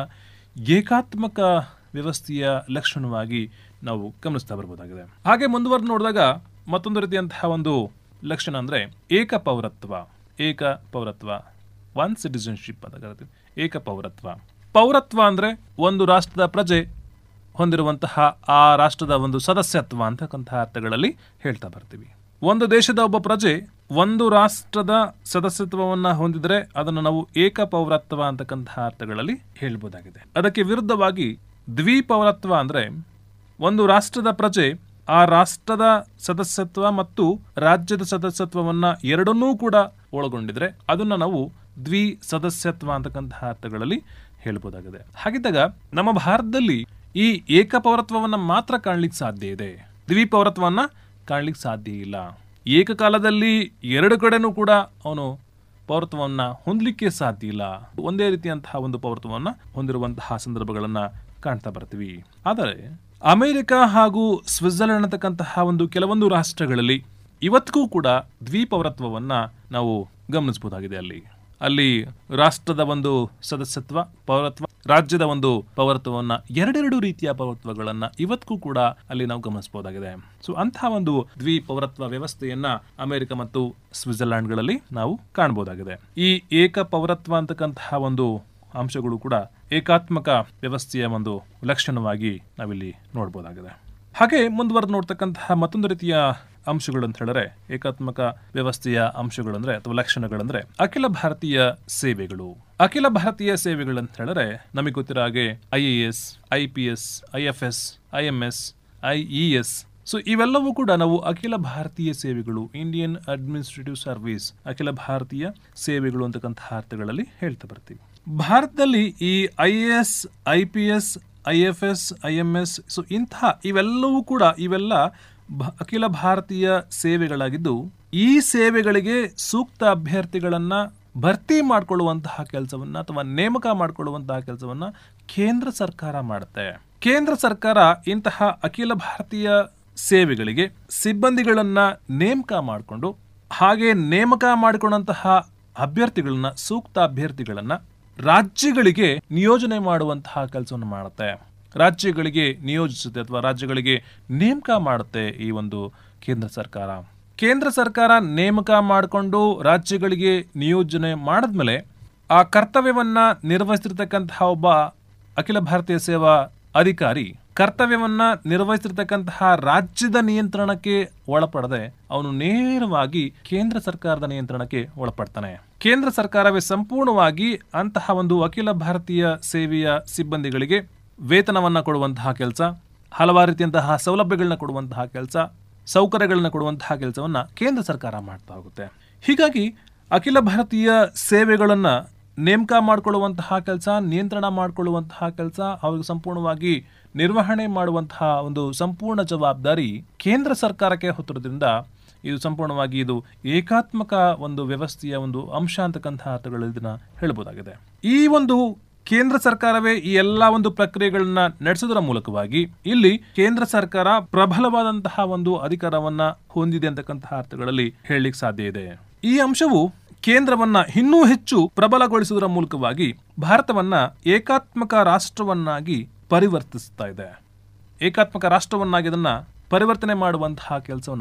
ಏಕಾತ್ಮಕ ವ್ಯವಸ್ಥೆಯ ಲಕ್ಷಣವಾಗಿ ನಾವು ಗಮನಿಸ್ತಾ ಬರ್ಬೋದಾಗಿದೆ ಹಾಗೆ ಮುಂದುವರೆದು ನೋಡಿದಾಗ ಮತ್ತೊಂದು ರೀತಿಯಂತಹ ಒಂದು ಲಕ್ಷಣ ಅಂದ್ರೆ ಏಕ ಪೌರತ್ವ ಏಕ ಪೌರತ್ವ ಒನ್ ಸಿಟಿಸನ್ಶಿಪ್ ಅಂತ ಕರಿತೀವಿ ಏಕ ಪೌರತ್ವ ಪೌರತ್ವ ಅಂದ್ರೆ ಒಂದು ರಾಷ್ಟ್ರದ ಪ್ರಜೆ ಹೊಂದಿರುವಂತಹ ಆ ರಾಷ್ಟ್ರದ ಒಂದು ಸದಸ್ಯತ್ವ ಅಂತಕ್ಕಂತಹ ಅರ್ಥಗಳಲ್ಲಿ ಹೇಳ್ತಾ ಬರ್ತೀವಿ ಒಂದು ದೇಶದ ಒಬ್ಬ ಪ್ರಜೆ ಒಂದು ರಾಷ್ಟ್ರದ ಸದಸ್ಯತ್ವವನ್ನ ಹೊಂದಿದ್ರೆ ಅದನ್ನು ನಾವು ಏಕ ಪೌರತ್ವ ಅಂತಕ್ಕಂತಹ ಅರ್ಥಗಳಲ್ಲಿ ಹೇಳ್ಬೋದಾಗಿದೆ ಅದಕ್ಕೆ ವಿರುದ್ಧವಾಗಿ ದ್ವಿಪೌರತ್ವ ಅಂದ್ರೆ ಒಂದು ರಾಷ್ಟ್ರದ ಪ್ರಜೆ ಆ ರಾಷ್ಟ್ರದ ಸದಸ್ಯತ್ವ ಮತ್ತು ರಾಜ್ಯದ ಸದಸ್ಯತ್ವವನ್ನ ಎರಡನ್ನೂ ಕೂಡ ಒಳಗೊಂಡಿದ್ರೆ ಅದನ್ನ ನಾವು ದ್ವಿ ಸದಸ್ಯತ್ವ ಅಂತಕ್ಕಂತಹ ಅರ್ಥಗಳಲ್ಲಿ ಹೇಳ್ಬೋದಾಗಿದೆ ಹಾಗಿದ್ದಾಗ ನಮ್ಮ ಭಾರತದಲ್ಲಿ ಈ ಏಕಪೌರತ್ವವನ್ನ ಮಾತ್ರ ಕಾಣ್ಲಿಕ್ಕೆ ಸಾಧ್ಯ ಇದೆ ದ್ವಿಪೌರತ್ವವನ್ನ ಕಾಣ್ಲಿಕ್ಕೆ ಸಾಧ್ಯ ಇಲ್ಲ ಏಕಕಾಲದಲ್ಲಿ ಎರಡು ಕಡೆನೂ ಕೂಡ ಅವನು ಪೌರತ್ವವನ್ನ ಹೊಂದಲಿಕ್ಕೆ ಸಾಧ್ಯ ಇಲ್ಲ ಒಂದೇ ರೀತಿಯಂತಹ ಒಂದು ಪೌರತ್ವವನ್ನ ಹೊಂದಿರುವಂತಹ ಸಂದರ್ಭಗಳನ್ನ ಕಾಣ್ತಾ ಬರ್ತೀವಿ ಆದರೆ ಅಮೆರಿಕ ಹಾಗೂ ಸ್ವಿಟ್ಜರ್ಲೆಂಡ್ ಅಂತಕ್ಕಂತಹ ಒಂದು ಕೆಲವೊಂದು ರಾಷ್ಟ್ರಗಳಲ್ಲಿ ಇವತ್ತಿಗೂ ಕೂಡ ದ್ವಿಪೌರತ್ವವನ್ನ ನಾವು ಗಮನಿಸಬಹುದಾಗಿದೆ ಅಲ್ಲಿ ಅಲ್ಲಿ ರಾಷ್ಟ್ರದ ಒಂದು ಸದಸ್ಯತ್ವ ಪೌರತ್ವ ರಾಜ್ಯದ ಒಂದು ಪೌರತ್ವವನ್ನ ಎರಡೆರಡು ರೀತಿಯ ಪೌರತ್ವಗಳನ್ನ ಇವತ್ತಿಗೂ ಕೂಡ ಅಲ್ಲಿ ನಾವು ಗಮನಿಸಬಹುದಾಗಿದೆ ಸೊ ಅಂತಹ ಒಂದು ದ್ವಿ ಪೌರತ್ವ ವ್ಯವಸ್ಥೆಯನ್ನ ಅಮೆರಿಕ ಮತ್ತು ಸ್ವಿಟ್ಜರ್ಲ್ಯಾಂಡ್ಗಳಲ್ಲಿ ನಾವು ಕಾಣಬಹುದಾಗಿದೆ ಈ ಏಕ ಪೌರತ್ವ ಅಂತಕ್ಕಂತಹ ಒಂದು ಅಂಶಗಳು ಕೂಡ ಏಕಾತ್ಮಕ ವ್ಯವಸ್ಥೆಯ ಒಂದು ಲಕ್ಷಣವಾಗಿ ನಾವಿಲ್ಲಿ ನೋಡಬಹುದಾಗಿದೆ ಹಾಗೆ ಮುಂದುವರೆದು ನೋಡ್ತಕ್ಕಂತಹ ಮತ್ತೊಂದು ರೀತಿಯ ಅಂಶಗಳು ಅಂತ ಹೇಳಿದ್ರೆ ಏಕಾತ್ಮಕ ವ್ಯವಸ್ಥೆಯ ಅಂಶಗಳು ಅಂದ್ರೆ ಅಥವಾ ಲಕ್ಷಣಗಳಂದ್ರೆ ಅಖಿಲ ಭಾರತೀಯ ಸೇವೆಗಳು ಅಖಿಲ ಭಾರತೀಯ ಸೇವೆಗಳು ಅಂತ ಹೇಳಿದ್ರೆ ನಮಗೆ ಗೊತ್ತಿರೋ ಹಾಗೆ I A S I P S I F S I M S I E S so ಇವೆಲ್ಲವೂ ಕೂಡ ನಾವು ಅಖಿಲ ಭಾರತೀಯ ಸೇವೆಗಳು ಇಂಡಿಯನ್ ಅಡ್ಮಿನಿಸ್ಟ್ರೇಟಿವ್ ಸರ್ವಿಸ್ ಅಖಿಲ ಭಾರತೀಯ ಸೇವೆಗಳು ಅಂತಕ್ಕಂತಹ ಅರ್ಥಗಳಲ್ಲಿ ಹೇಳ್ತಾ ಬರ್ತೀವಿ ಭಾರತದಲ್ಲಿ ಈ I A S I P S I F S I M S so ಇಂತಹ ಇವೆಲ್ಲವೂ ಕೂಡ ಇವೆಲ್ಲ ಭ- ಅಖಿಲ ಭಾರತೀಯ ಸೇವೆಗಳಾಗಿದ್ದು ಈ ಸೇವೆಗಳಿಗೆ ಸೂಕ್ತ ಅಭ್ಯರ್ಥಿಗಳನ್ನ ಭರ್ತಿ ಮಾಡಿಕೊಳ್ಳುವಂತಹ ಕೆಲಸವನ್ನ ಅಥವಾ ನೇಮಕ ಮಾಡಿಕೊಳ್ಳುವಂತಹ ಕೆಲಸವನ್ನ ಕೇಂದ್ರ ಸರ್ಕಾರ ಮಾಡುತ್ತೆ ಕೇಂದ್ರ ಸರ್ಕಾರ ಇಂತಹ ಅಖಿಲ ಭಾರತೀಯ ಸೇವೆಗಳಿಗೆ ಸಿಬ್ಬಂದಿಗಳನ್ನ ನೇಮಕ ಮಾಡಿಕೊಂಡು ಹಾಗೆ ನೇಮಕ ಮಾಡಿಕೊಂಡಂತಹ ಅಭ್ಯರ್ಥಿಗಳನ್ನ ಸೂಕ್ತ ಅಭ್ಯರ್ಥಿಗಳನ್ನ ರಾಜ್ಯಗಳಿಗೆ ನಿಯೋಜನೆ ಮಾಡುವಂತಹ ಕೆಲಸವನ್ನು ಮಾಡುತ್ತೆ ರಾಜ್ಯಗಳಿಗೆ ನಿಯೋಜಿಸುತ್ತೆ ಅಥವಾ ರಾಜ್ಯಗಳಿಗೆ ನೇಮಕ ಮಾಡುತ್ತೆ ಈ ಒಂದು ಕೇಂದ್ರ ಸರ್ಕಾರ ಕೇಂದ್ರ ಸರ್ಕಾರ ನೇಮಕ ಮಾಡಿಕೊಂಡು ರಾಜ್ಯಗಳಿಗೆ ನಿಯೋಜನೆ ಮಾಡಿದ್ಮೇಲೆ ಆ ಕರ್ತವ್ಯವನ್ನ ನಿರ್ವಹಿಸ್ತಿರ್ತಕ್ಕಂತಹ ಒಬ್ಬ ಅಖಿಲ ಭಾರತೀಯ ಸೇವಾ ಅಧಿಕಾರಿ ಕರ್ತವ್ಯವನ್ನ ನಿರ್ವಹಿಸ್ತಿರ್ತಕ್ಕಂತಹ ರಾಜ್ಯದ ನಿಯಂತ್ರಣಕ್ಕೆ ಒಳಪಡದೆ ಅವನು ನೇರವಾಗಿ ಕೇಂದ್ರ ಸರ್ಕಾರದ ನಿಯಂತ್ರಣಕ್ಕೆ ಒಳಪಡ್ತಾನೆ ಕೇಂದ್ರ ಸರ್ಕಾರವೇ ಸಂಪೂರ್ಣವಾಗಿ ಅಂತಹ ಒಂದು ಅಖಿಲ ಭಾರತೀಯ ಸೇವೆಯ ಸಿಬ್ಬಂದಿಗಳಿಗೆ ವೇತನವನ್ನ ಕೊಡುವಂತಹ ಕೆಲಸ ಹಲವಾರು ರೀತಿಯಂತಹ ಸೌಲಭ್ಯಗಳನ್ನ ಕೊಡುವಂತಹ ಕೆಲಸ ಸೌಕರ್ಯಗಳನ್ನ ಕೊಡುವಂತಹ ಕೆಲಸವನ್ನ ಕೇಂದ್ರ ಸರ್ಕಾರ ಮಾಡ್ತಾ ಹೋಗುತ್ತೆ ಹೀಗಾಗಿ ಅಖಿಲ ಭಾರತೀಯ ಸೇವೆಗಳನ್ನ ನೇಮಕ ಮಾಡಿಕೊಳ್ಳುವಂತಹ ಕೆಲಸ ನಿಯಂತ್ರಣ ಮಾಡಿಕೊಳ್ಳುವಂತಹ ಕೆಲಸ ಅವ್ರಿಗೆ ಸಂಪೂರ್ಣವಾಗಿ ನಿರ್ವಹಣೆ ಮಾಡುವಂತಹ ಒಂದು ಸಂಪೂರ್ಣ ಜವಾಬ್ದಾರಿ ಕೇಂದ್ರ ಸರ್ಕಾರಕ್ಕೆ ಹೊತ್ತಿರೋದ್ರಿಂದ ಇದು ಸಂಪೂರ್ಣವಾಗಿ ಇದು ಏಕಾತ್ಮಕ ಒಂದು ವ್ಯವಸ್ಥೆಯ ಒಂದು ಅಂಶ ಅಂತಕ್ಕಂತಹ ಅರ್ಥಗಳು ಇದನ್ನ ಹೇಳ್ಬೋದಾಗಿದೆ ಈ ಒಂದು ಕೇಂದ್ರ ಸರ್ಕಾರವೇ ಈ ಎಲ್ಲಾ ಒಂದು ಪ್ರಕ್ರಿಯೆಗಳನ್ನ ನಡೆಸೋದರ ಮೂಲಕವಾಗಿ ಇಲ್ಲಿ ಕೇಂದ್ರ ಸರ್ಕಾರ ಪ್ರಬಲವಾದಂತಹ ಒಂದು ಅಧಿಕಾರವನ್ನ ಹೊಂದಿದೆ ಅಂತಕ್ಕಂತಹ ಅರ್ಥಗಳಲ್ಲಿ ಹೇಳಲಿಕ್ಕೆ ಸಾಧ್ಯ ಇದೆ ಈ ಅಂಶವು ಕೇಂದ್ರವನ್ನ ಇನ್ನೂ ಹೆಚ್ಚು ಪ್ರಬಲಗೊಳಿಸುವುದರ ಮೂಲಕವಾಗಿ ಭಾರತವನ್ನ ಏಕಾತ್ಮಕ ರಾಷ್ಟ್ರವನ್ನಾಗಿ ಪರಿವರ್ತಿಸ್ತಾ ಇದೆ ಏಕಾತ್ಮಕ ರಾಷ್ಟ್ರವನ್ನಾಗಿ ಅದನ್ನ ಪರಿವರ್ತನೆ ಮಾಡುವಂತಹ ಕೆಲಸವನ್ನ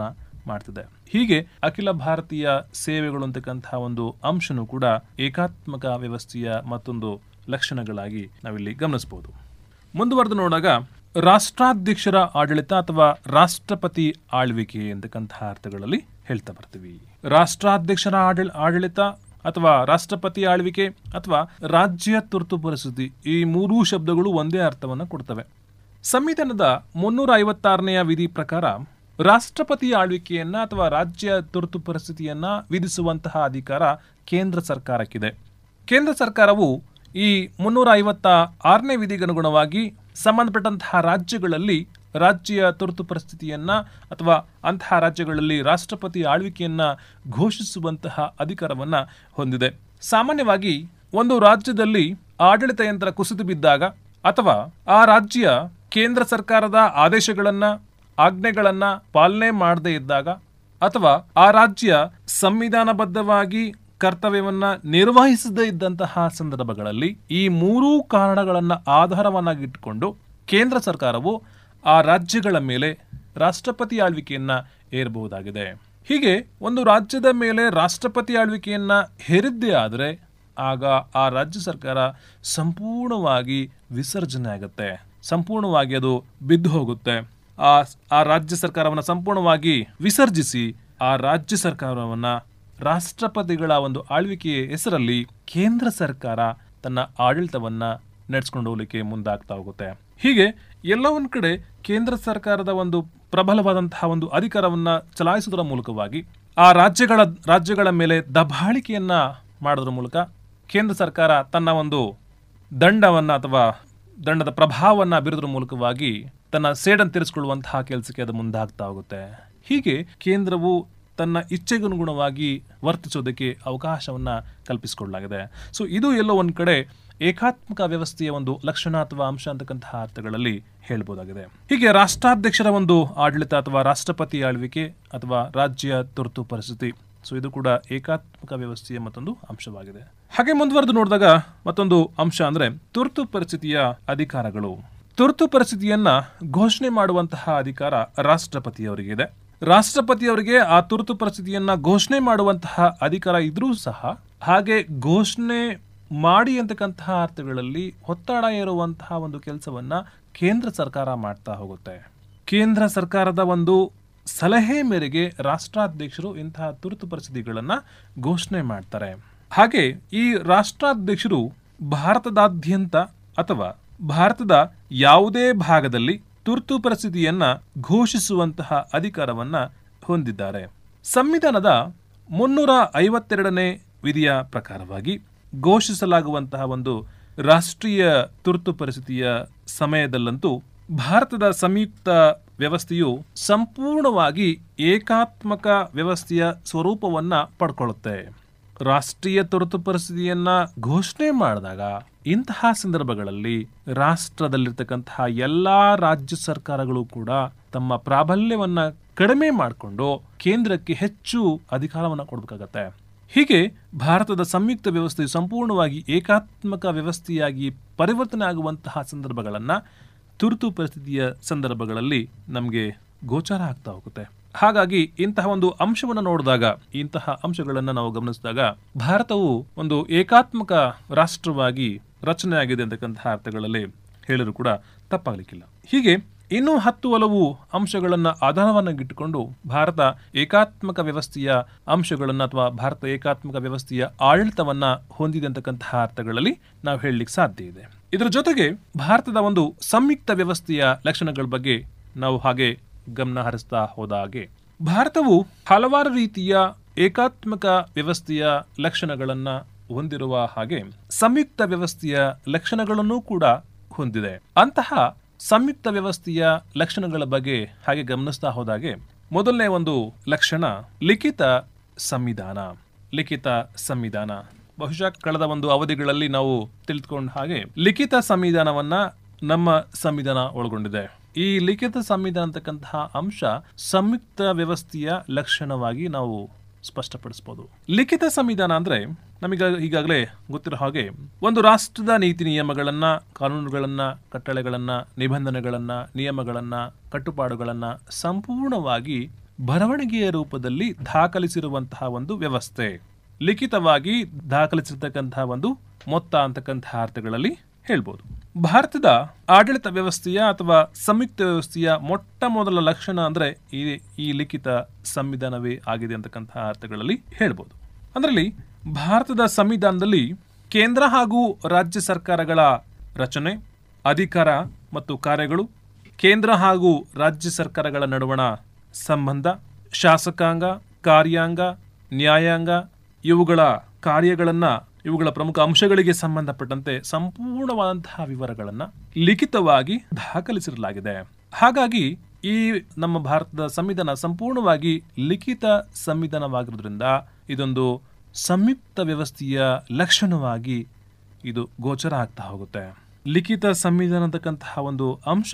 ಮಾಡ್ತಿದೆ ಹೀಗೆ ಅಖಿಲ ಭಾರತೀಯ ಸೇವೆಗಳು ಅಂತಕ್ಕಂತಹ ಒಂದು ಅಂಶನೂ ಕೂಡ ಏಕಾತ್ಮಕ ವ್ಯವಸ್ಥೆಯ ಮತ್ತೊಂದು ಲಕ್ಷಣಗಳಾಗಿ ನಾವಿಲ್ಲಿ ಗಮನಿಸಬಹುದು ಮುಂದುವರೆದು ನೋಡಿದಾಗ ರಾಷ್ಟ್ರಾಧ್ಯಕ್ಷರ ಆಡಳಿತ ಅಥವಾ ರಾಷ್ಟ್ರಪತಿ ಆಳ್ವಿಕೆ ಅಂತಕ್ಕಂತಹ ಅರ್ಥಗಳಲ್ಲಿ ಹೇಳ್ತಾ ಬರ್ತೀವಿ ರಾಷ್ಟ್ರಾಧ್ಯಕ್ಷರ ಆಡಳ ಆಡಳಿತ ಅಥವಾ ರಾಷ್ಟ್ರಪತಿ ಆಳ್ವಿಕೆ ಅಥವಾ ರಾಜ್ಯ ತುರ್ತು ಪರಿಸ್ಥಿತಿ ಈ ಮೂರೂ ಶಬ್ದಗಳು ಒಂದೇ ಅರ್ಥವನ್ನು ಕೊಡ್ತವೆ ಸಂವಿಧಾನದ ಮುನ್ನೂರ ಐವತ್ತಾರನೆಯ ವಿಧಿ ಪ್ರಕಾರ ರಾಷ್ಟ್ರಪತಿ ಆಳ್ವಿಕೆಯನ್ನ ಅಥವಾ ರಾಜ್ಯ ತುರ್ತು ಪರಿಸ್ಥಿತಿಯನ್ನ ವಿಧಿಸುವಂತಹ ಅಧಿಕಾರ ಕೇಂದ್ರ ಸರ್ಕಾರಕ್ಕಿದೆ ಕೇಂದ್ರ ಸರ್ಕಾರವು ಈ ಮುನ್ನೂರ ಐವತ್ತ ಆರನೇ ವಿಧಿಗನುಗುಣವಾಗಿ ಸಂಬಂಧಪಟ್ಟಂತಹ ರಾಜ್ಯಗಳಲ್ಲಿ ರಾಜ್ಯ ತುರ್ತು ಪರಿಸ್ಥಿತಿಯನ್ನ ಅಥವಾ ಅಂತಹ ರಾಜ್ಯಗಳಲ್ಲಿ ರಾಷ್ಟ್ರಪತಿ ಆಳ್ವಿಕೆಯನ್ನ ಘೋಷಿಸುವಂತಹ ಅಧಿಕಾರವನ್ನ ಹೊಂದಿದೆ ಸಾಮಾನ್ಯವಾಗಿ ಒಂದು ರಾಜ್ಯದಲ್ಲಿ ಆಡಳಿತ ಯಂತ್ರ ಕುಸಿದು ಬಿದ್ದಾಗ ಅಥವಾ ಆ ರಾಜ್ಯ ಕೇಂದ್ರ ಸರ್ಕಾರದ ಆದೇಶಗಳನ್ನ ಆಜ್ಞೆಗಳನ್ನ ಪಾಲನೆ ಮಾಡದೇ ಇದ್ದಾಗ ಅಥವಾ ಆ ರಾಜ್ಯ ಸಂವಿಧಾನಬದ್ಧವಾಗಿ ಕರ್ತವ್ಯವನ್ನ ನಿರ್ವಹಿಸದೇ ಇದ್ದಂತಹ ಸಂದರ್ಭಗಳಲ್ಲಿ ಈ ಮೂರೂ ಕಾರಣಗಳನ್ನ ಆಧಾರವನ್ನಾಗಿಟ್ಟುಕೊಂಡು ಕೇಂದ್ರ ಸರ್ಕಾರವು ಆ ರಾಜ್ಯಗಳ ಮೇಲೆ ರಾಷ್ಟ್ರಪತಿ ಆಳ್ವಿಕೆಯನ್ನ ಏರಬಹುದಾಗಿದೆ ಹೀಗೆ ಒಂದು ರಾಜ್ಯದ ಮೇಲೆ ರಾಷ್ಟ್ರಪತಿ ಆಳ್ವಿಕೆಯನ್ನ ಹೇರಿದ್ದೇ ಆದರೆ ಆಗ ಆ ರಾಜ್ಯ ಸರ್ಕಾರ ಸಂಪೂರ್ಣವಾಗಿ ವಿಸರ್ಜನೆ ಆಗುತ್ತೆ ಸಂಪೂರ್ಣವಾಗಿ ಅದು ಬಿದ್ದು ಹೋಗುತ್ತೆ ಆ ಆ ರಾಜ್ಯ ಸರ್ಕಾರವನ್ನು ಸಂಪೂರ್ಣವಾಗಿ ವಿಸರ್ಜಿಸಿ ಆ ರಾಜ್ಯ ಸರ್ಕಾರವನ್ನ ರಾಷ್ಟ್ರಪತಿಗಳ ಒಂದು ಆಳ್ವಿಕೆಯ ಹೆಸರಲ್ಲಿ ಕೇಂದ್ರ ಸರ್ಕಾರ ತನ್ನ ಆಡಳಿತವನ್ನ ನಡೆಸ್ಕೊಂಡು ಹೋಗ್ಲಿಕ್ಕೆ ಮುಂದಾಗ್ತಾ ಹೋಗುತ್ತೆ ಹೀಗೆ ಎಲ್ಲ ಒಂದ್ ಕಡೆ ಕೇಂದ್ರ ಸರ್ಕಾರದ ಒಂದು ಪ್ರಬಲವಾದಂತಹ ಒಂದು ಅಧಿಕಾರವನ್ನ ಚಲಾಯಿಸುವುದರ ಮೂಲಕವಾಗಿ ಆ ರಾಜ್ಯಗಳ ರಾಜ್ಯಗಳ ಮೇಲೆ ದಬ್ಬಾಳಿಕೆಯನ್ನ ಮಾಡೋದ್ರ ಮೂಲಕ ಕೇಂದ್ರ ಸರ್ಕಾರ ತನ್ನ ಒಂದು ದಂಡವನ್ನ ಅಥವಾ ದಂಡದ ಪ್ರಭಾವವನ್ನ ಬೀರೋದ್ರ ಮೂಲಕವಾಗಿ ತನ್ನ ಸೇಡನ್ನು ತೀರಿಸಿಕೊಳ್ಳುವಂತಹ ಕೆಲಸಕ್ಕೆ ಅದು ಮುಂದಾಗ್ತಾ ಹೋಗುತ್ತೆ ಹೀಗೆ ಕೇಂದ್ರವು ತನ್ನ ಇಚ್ಛೆಗನುಗುಣವಾಗಿ ವರ್ತಿಸೋದಕ್ಕೆ ಅವಕಾಶವನ್ನ ಕಲ್ಪಿಸಿಕೊಳ್ಳಲಾಗಿದೆ ಸೊ ಇದು ಎಲ್ಲೋ ಒಂದ್ ಕಡೆ ಏಕಾತ್ಮಕ ವ್ಯವಸ್ಥೆಯ ಒಂದು ಲಕ್ಷಣ ಅಥವಾ ಅಂಶ ಅಂತಕ್ಕಂತಹ ಅರ್ಥಗಳಲ್ಲಿ ಹೇಳ್ಬೋದಾಗಿದೆ ಹೀಗೆ ರಾಷ್ಟ್ರಾಧ್ಯಕ್ಷರ ಒಂದು ಆಡಳಿತ ಅಥವಾ ರಾಷ್ಟ್ರಪತಿ ಆಳ್ವಿಕೆ ಅಥವಾ ರಾಜ್ಯ ತುರ್ತು ಪರಿಸ್ಥಿತಿ ಸೊ ಇದು ಕೂಡ ಏಕಾತ್ಮಕ ವ್ಯವಸ್ಥೆಯ ಮತ್ತೊಂದು ಅಂಶವಾಗಿದೆ ಹಾಗೆ ಮುಂದುವರೆದು ನೋಡಿದಾಗ ಮತ್ತೊಂದು ಅಂಶ ಅಂದ್ರೆ ತುರ್ತು ಪರಿಸ್ಥಿತಿಯ ಅಧಿಕಾರಗಳು ತುರ್ತು ಪರಿಸ್ಥಿತಿಯನ್ನ ಘೋಷಣೆ ಮಾಡುವಂತಹ ಅಧಿಕಾರ ರಾಷ್ಟ್ರಪತಿಯವರಿಗೆ ಇದೆ ರಾಷ್ಟ್ರಪತಿಯವರಿಗೆ ಆ ತುರ್ತು ಪರಿಸ್ಥಿತಿಯನ್ನ ಘೋಷಣೆ ಮಾಡುವಂತಹ ಅಧಿಕಾರ ಇದ್ರೂ ಸಹ ಹಾಗೆ ಘೋಷಣೆ ಮಾಡಿ ಅಂತಕ್ಕಂತಹ ಅರ್ಥಗಳಲ್ಲಿ ಒತ್ತಡ ಇರುವಂತಹ ಒಂದು ಕೆಲಸವನ್ನ ಕೇಂದ್ರ ಸರ್ಕಾರ ಮಾಡ್ತಾ ಹೋಗುತ್ತೆ ಕೇಂದ್ರ ಸರ್ಕಾರದ ಒಂದು ಸಲಹೆ ಮೇರೆಗೆ ರಾಷ್ಟ್ರಾಧ್ಯಕ್ಷರು ಇಂತಹ ತುರ್ತು ಪರಿಸ್ಥಿತಿಗಳನ್ನ ಘೋಷಣೆ ಮಾಡ್ತಾರೆ ಹಾಗೆ ಈ ರಾಷ್ಟ್ರಾಧ್ಯಕ್ಷರು ಭಾರತದಾದ್ಯಂತ ಅಥವಾ ಭಾರತದ ಯಾವುದೇ ಭಾಗದಲ್ಲಿ ತುರ್ತು ಪರಿಸ್ಥಿತಿಯನ್ನ ಘೋಷಿಸುವಂತಹ ಅಧಿಕಾರವನ್ನ ಹೊಂದಿದ್ದಾರೆ ಸಂವಿಧಾನದ ಮುನ್ನೂರ ಐವತ್ತೆರಡನೇ ವಿಧಿಯ ಪ್ರಕಾರವಾಗಿ ಘೋಷಿಸಲಾಗುವಂತಹ ಒಂದು ರಾಷ್ಟ್ರೀಯ ತುರ್ತು ಪರಿಸ್ಥಿತಿಯ ಸಮಯದಲ್ಲಂತೂ ಭಾರತದ ಸಂಯುಕ್ತ ವ್ಯವಸ್ಥೆಯು ಸಂಪೂರ್ಣವಾಗಿ ಏಕಾತ್ಮಕ ವ್ಯವಸ್ಥೆಯ ಸ್ವರೂಪವನ್ನ ಪಡ್ಕೊಳ್ಳುತ್ತೆ ರಾಷ್ಟ್ರೀಯ ತುರ್ತು ಪರಿಸ್ಥಿತಿಯನ್ನ ಘೋಷಣೆ ಮಾಡಿದಾಗ ಇಂತಹ ಸಂದರ್ಭಗಳಲ್ಲಿ ರಾಷ್ಟ್ರದಲ್ಲಿರ್ತಕ್ಕಂತಹ ಎಲ್ಲಾ ರಾಜ್ಯ ಸರ್ಕಾರಗಳು ಕೂಡ ತಮ್ಮ ಪ್ರಾಬಲ್ಯವನ್ನ ಕಡಿಮೆ ಮಾಡಿಕೊಂಡು ಕೇಂದ್ರಕ್ಕೆ ಹೆಚ್ಚು ಅಧಿಕಾರವನ್ನ ಕೊಡಬೇಕಾಗತ್ತೆ ಹೀಗೆ ಭಾರತದ ಸಂಯುಕ್ತ ವ್ಯವಸ್ಥೆಯು ಸಂಪೂರ್ಣವಾಗಿ ಏಕಾತ್ಮಕ ವ್ಯವಸ್ಥೆಯಾಗಿ ಪರಿವರ್ತನೆ ಆಗುವಂತಹ ಸಂದರ್ಭಗಳನ್ನ ತುರ್ತು ಪರಿಸ್ಥಿತಿಯ ಸಂದರ್ಭಗಳಲ್ಲಿ ನಮಗೆ ಗೋಚಾರ ಆಗ್ತಾ ಹೋಗುತ್ತೆ ಹಾಗಾಗಿ ಇಂತಹ ಒಂದು ಅಂಶವನ್ನು ನೋಡಿದಾಗ ಇಂತಹ ಅಂಶಗಳನ್ನು ನಾವು ಗಮನಿಸಿದಾಗ ಭಾರತವು ಒಂದು ಏಕಾತ್ಮಕ ರಾಷ್ಟ್ರವಾಗಿ ರಚನೆಯಾಗಿದೆ ಅಂತಕ್ಕಂತಹ ಅರ್ಥಗಳಲ್ಲಿ ಹೇಳಲು ಕೂಡ ತಪ್ಪಾಗಲಿಕ್ಕಿಲ್ಲ ಹೀಗೆ ಇನ್ನೂ ಹತ್ತು ಹಲವು ಅಂಶಗಳನ್ನ ಆಧಾರವನ್ನಾಗಿಟ್ಟುಕೊಂಡು ಭಾರತ ಏಕಾತ್ಮಕ ವ್ಯವಸ್ಥೆಯ ಅಂಶಗಳನ್ನ ಅಥವಾ ಭಾರತ ಏಕಾತ್ಮಕ ವ್ಯವಸ್ಥೆಯ ಆಡಳಿತವನ್ನ ಹೊಂದಿದೆ ಅಂತಕ್ಕಂತಹ ಅರ್ಥಗಳಲ್ಲಿ ನಾವು ಹೇಳಲಿಕ್ಕೆ ಸಾಧ್ಯ ಇದೆ ಇದರ ಜೊತೆಗೆ ಭಾರತದ ಒಂದು ಸಂಯುಕ್ತ ವ್ಯವಸ್ಥೆಯ ಲಕ್ಷಣಗಳ ಬಗ್ಗೆ ನಾವು ಹಾಗೆ ಗಮನ ಹರಿಸ್ತಾ ಹೋದ ಹಾಗೆ ಭಾರತವು ಹಲವಾರು ರೀತಿಯ ಏಕಾತ್ಮಕ ವ್ಯವಸ್ಥೆಯ ಲಕ್ಷಣಗಳನ್ನ ಹೊಂದಿರುವ ಹಾಗೆ ಸಂಯುಕ್ತ ವ್ಯವಸ್ಥೆಯ ಲಕ್ಷಣಗಳನ್ನು ಕೂಡ ಹೊಂದಿದೆ ಅಂತಹ ಸಂಯುಕ್ತ ವ್ಯವಸ್ಥೆಯ ಲಕ್ಷಣಗಳ ಬಗ್ಗೆ ಹಾಗೆ ಗಮನಿಸ್ತಾ ಹೋದಾಗೆ ಮೊದಲನೇ ಒಂದು ಲಕ್ಷಣ ಲಿಖಿತ ಸಂವಿಧಾನ ಲಿಖಿತ ಸಂವಿಧಾನ ಬಹುಶಃ ಕಳೆದ ಒಂದು ಅವಧಿಗಳಲ್ಲಿ ನಾವು ತಿಳಿದುಕೊಂಡ ಹಾಗೆ ಲಿಖಿತ ಸಂವಿಧಾನವನ್ನ ನಮ್ಮ ಸಂವಿಧಾನ ಒಳಗೊಂಡಿದೆ ಈ ಲಿಖಿತ ಸಂವಿಧಾನ ಅಂತಕ್ಕಂತಹ ಅಂಶ ಸಂಯುಕ್ತ ವ್ಯವಸ್ಥೆಯ ಲಕ್ಷಣವಾಗಿ ನಾವು ಸ್ಪಷ್ಟಪಡಿಸಬಹುದು ಲಿಖಿತ ಸಂವಿಧಾನ ಅಂದ್ರೆ ನಮೀಗ ಈಗಾಗಲೇ ಗೊತ್ತಿರೋ ಹಾಗೆ ಒಂದು ರಾಷ್ಟ್ರದ ನೀತಿ ನಿಯಮಗಳನ್ನ ಕಾನೂನುಗಳನ್ನ ಕಟ್ಟಳೆಗಳನ್ನ ನಿಬಂಧನೆಗಳನ್ನ ನಿಯಮಗಳನ್ನ ಕಟ್ಟುಪಾಡುಗಳನ್ನ ಸಂಪೂರ್ಣವಾಗಿ ಬರವಣಿಗೆಯ ರೂಪದಲ್ಲಿ ದಾಖಲಿಸಿರುವಂತಹ ಒಂದು ವ್ಯವಸ್ಥೆ ಲಿಖಿತವಾಗಿ ದಾಖಲಿಸಿರ್ತಕ್ಕಂತಹ ಒಂದು ಮೊತ್ತ ಅಂತಕ್ಕಂತಹ ಅರ್ಥಗಳಲ್ಲಿ ಹೇಳ್ಬೋದು ಭಾರತದ ಆಡಳಿತ ವ್ಯವಸ್ಥೆಯ ಅಥವಾ ಸಂಯುಕ್ತ ವ್ಯವಸ್ಥೆಯ ಮೊಟ್ಟ ಮೊದಲ ಲಕ್ಷಣ ಅಂದ್ರೆ ಈ ಈ ಲಿಖಿತ ಸಂವಿಧಾನವೇ ಆಗಿದೆ ಅಂತಕ್ಕಂತಹ ಅರ್ಥಗಳಲ್ಲಿ ಹೇಳ್ಬೋದು ಅದರಲ್ಲಿ ಭಾರತದ ಸಂವಿಧಾನದಲ್ಲಿ ಕೇಂದ್ರ ಹಾಗೂ ರಾಜ್ಯ ಸರ್ಕಾರಗಳ ರಚನೆ ಅಧಿಕಾರ ಮತ್ತು ಕಾರ್ಯಗಳು ಕೇಂದ್ರ ಹಾಗೂ ರಾಜ್ಯ ಸರ್ಕಾರಗಳ ನಡುವಣ ಸಂಬಂಧ ಶಾಸಕಾಂಗ ಕಾರ್ಯಾಂಗ ನ್ಯಾಯಾಂಗ ಇವುಗಳ ಕಾರ್ಯಗಳನ್ನ ಇವುಗಳ ಪ್ರಮುಖ ಅಂಶಗಳಿಗೆ ಸಂಬಂಧಪಟ್ಟಂತೆ ಸಂಪೂರ್ಣವಾದಂತಹ ವಿವರಗಳನ್ನ ಲಿಖಿತವಾಗಿ ದಾಖಲಿಸಿರಲಾಗಿದೆ ಹಾಗಾಗಿ ಈ ನಮ್ಮ ಭಾರತದ ಸಂವಿಧಾನ ಸಂಪೂರ್ಣವಾಗಿ ಲಿಖಿತ ಸಂವಿಧಾನವಾಗಿರೋದ್ರಿಂದ ಇದೊಂದು ಸಂಯುಕ್ತ ವ್ಯವಸ್ಥೆಯ ಲಕ್ಷಣವಾಗಿ ಇದು ಗೋಚರ ಆಗ್ತಾ ಹೋಗುತ್ತೆ ಲಿಖಿತ ಸಂವಿಧಾನ ಅಂತಕ್ಕಂತಹ ಒಂದು ಅಂಶ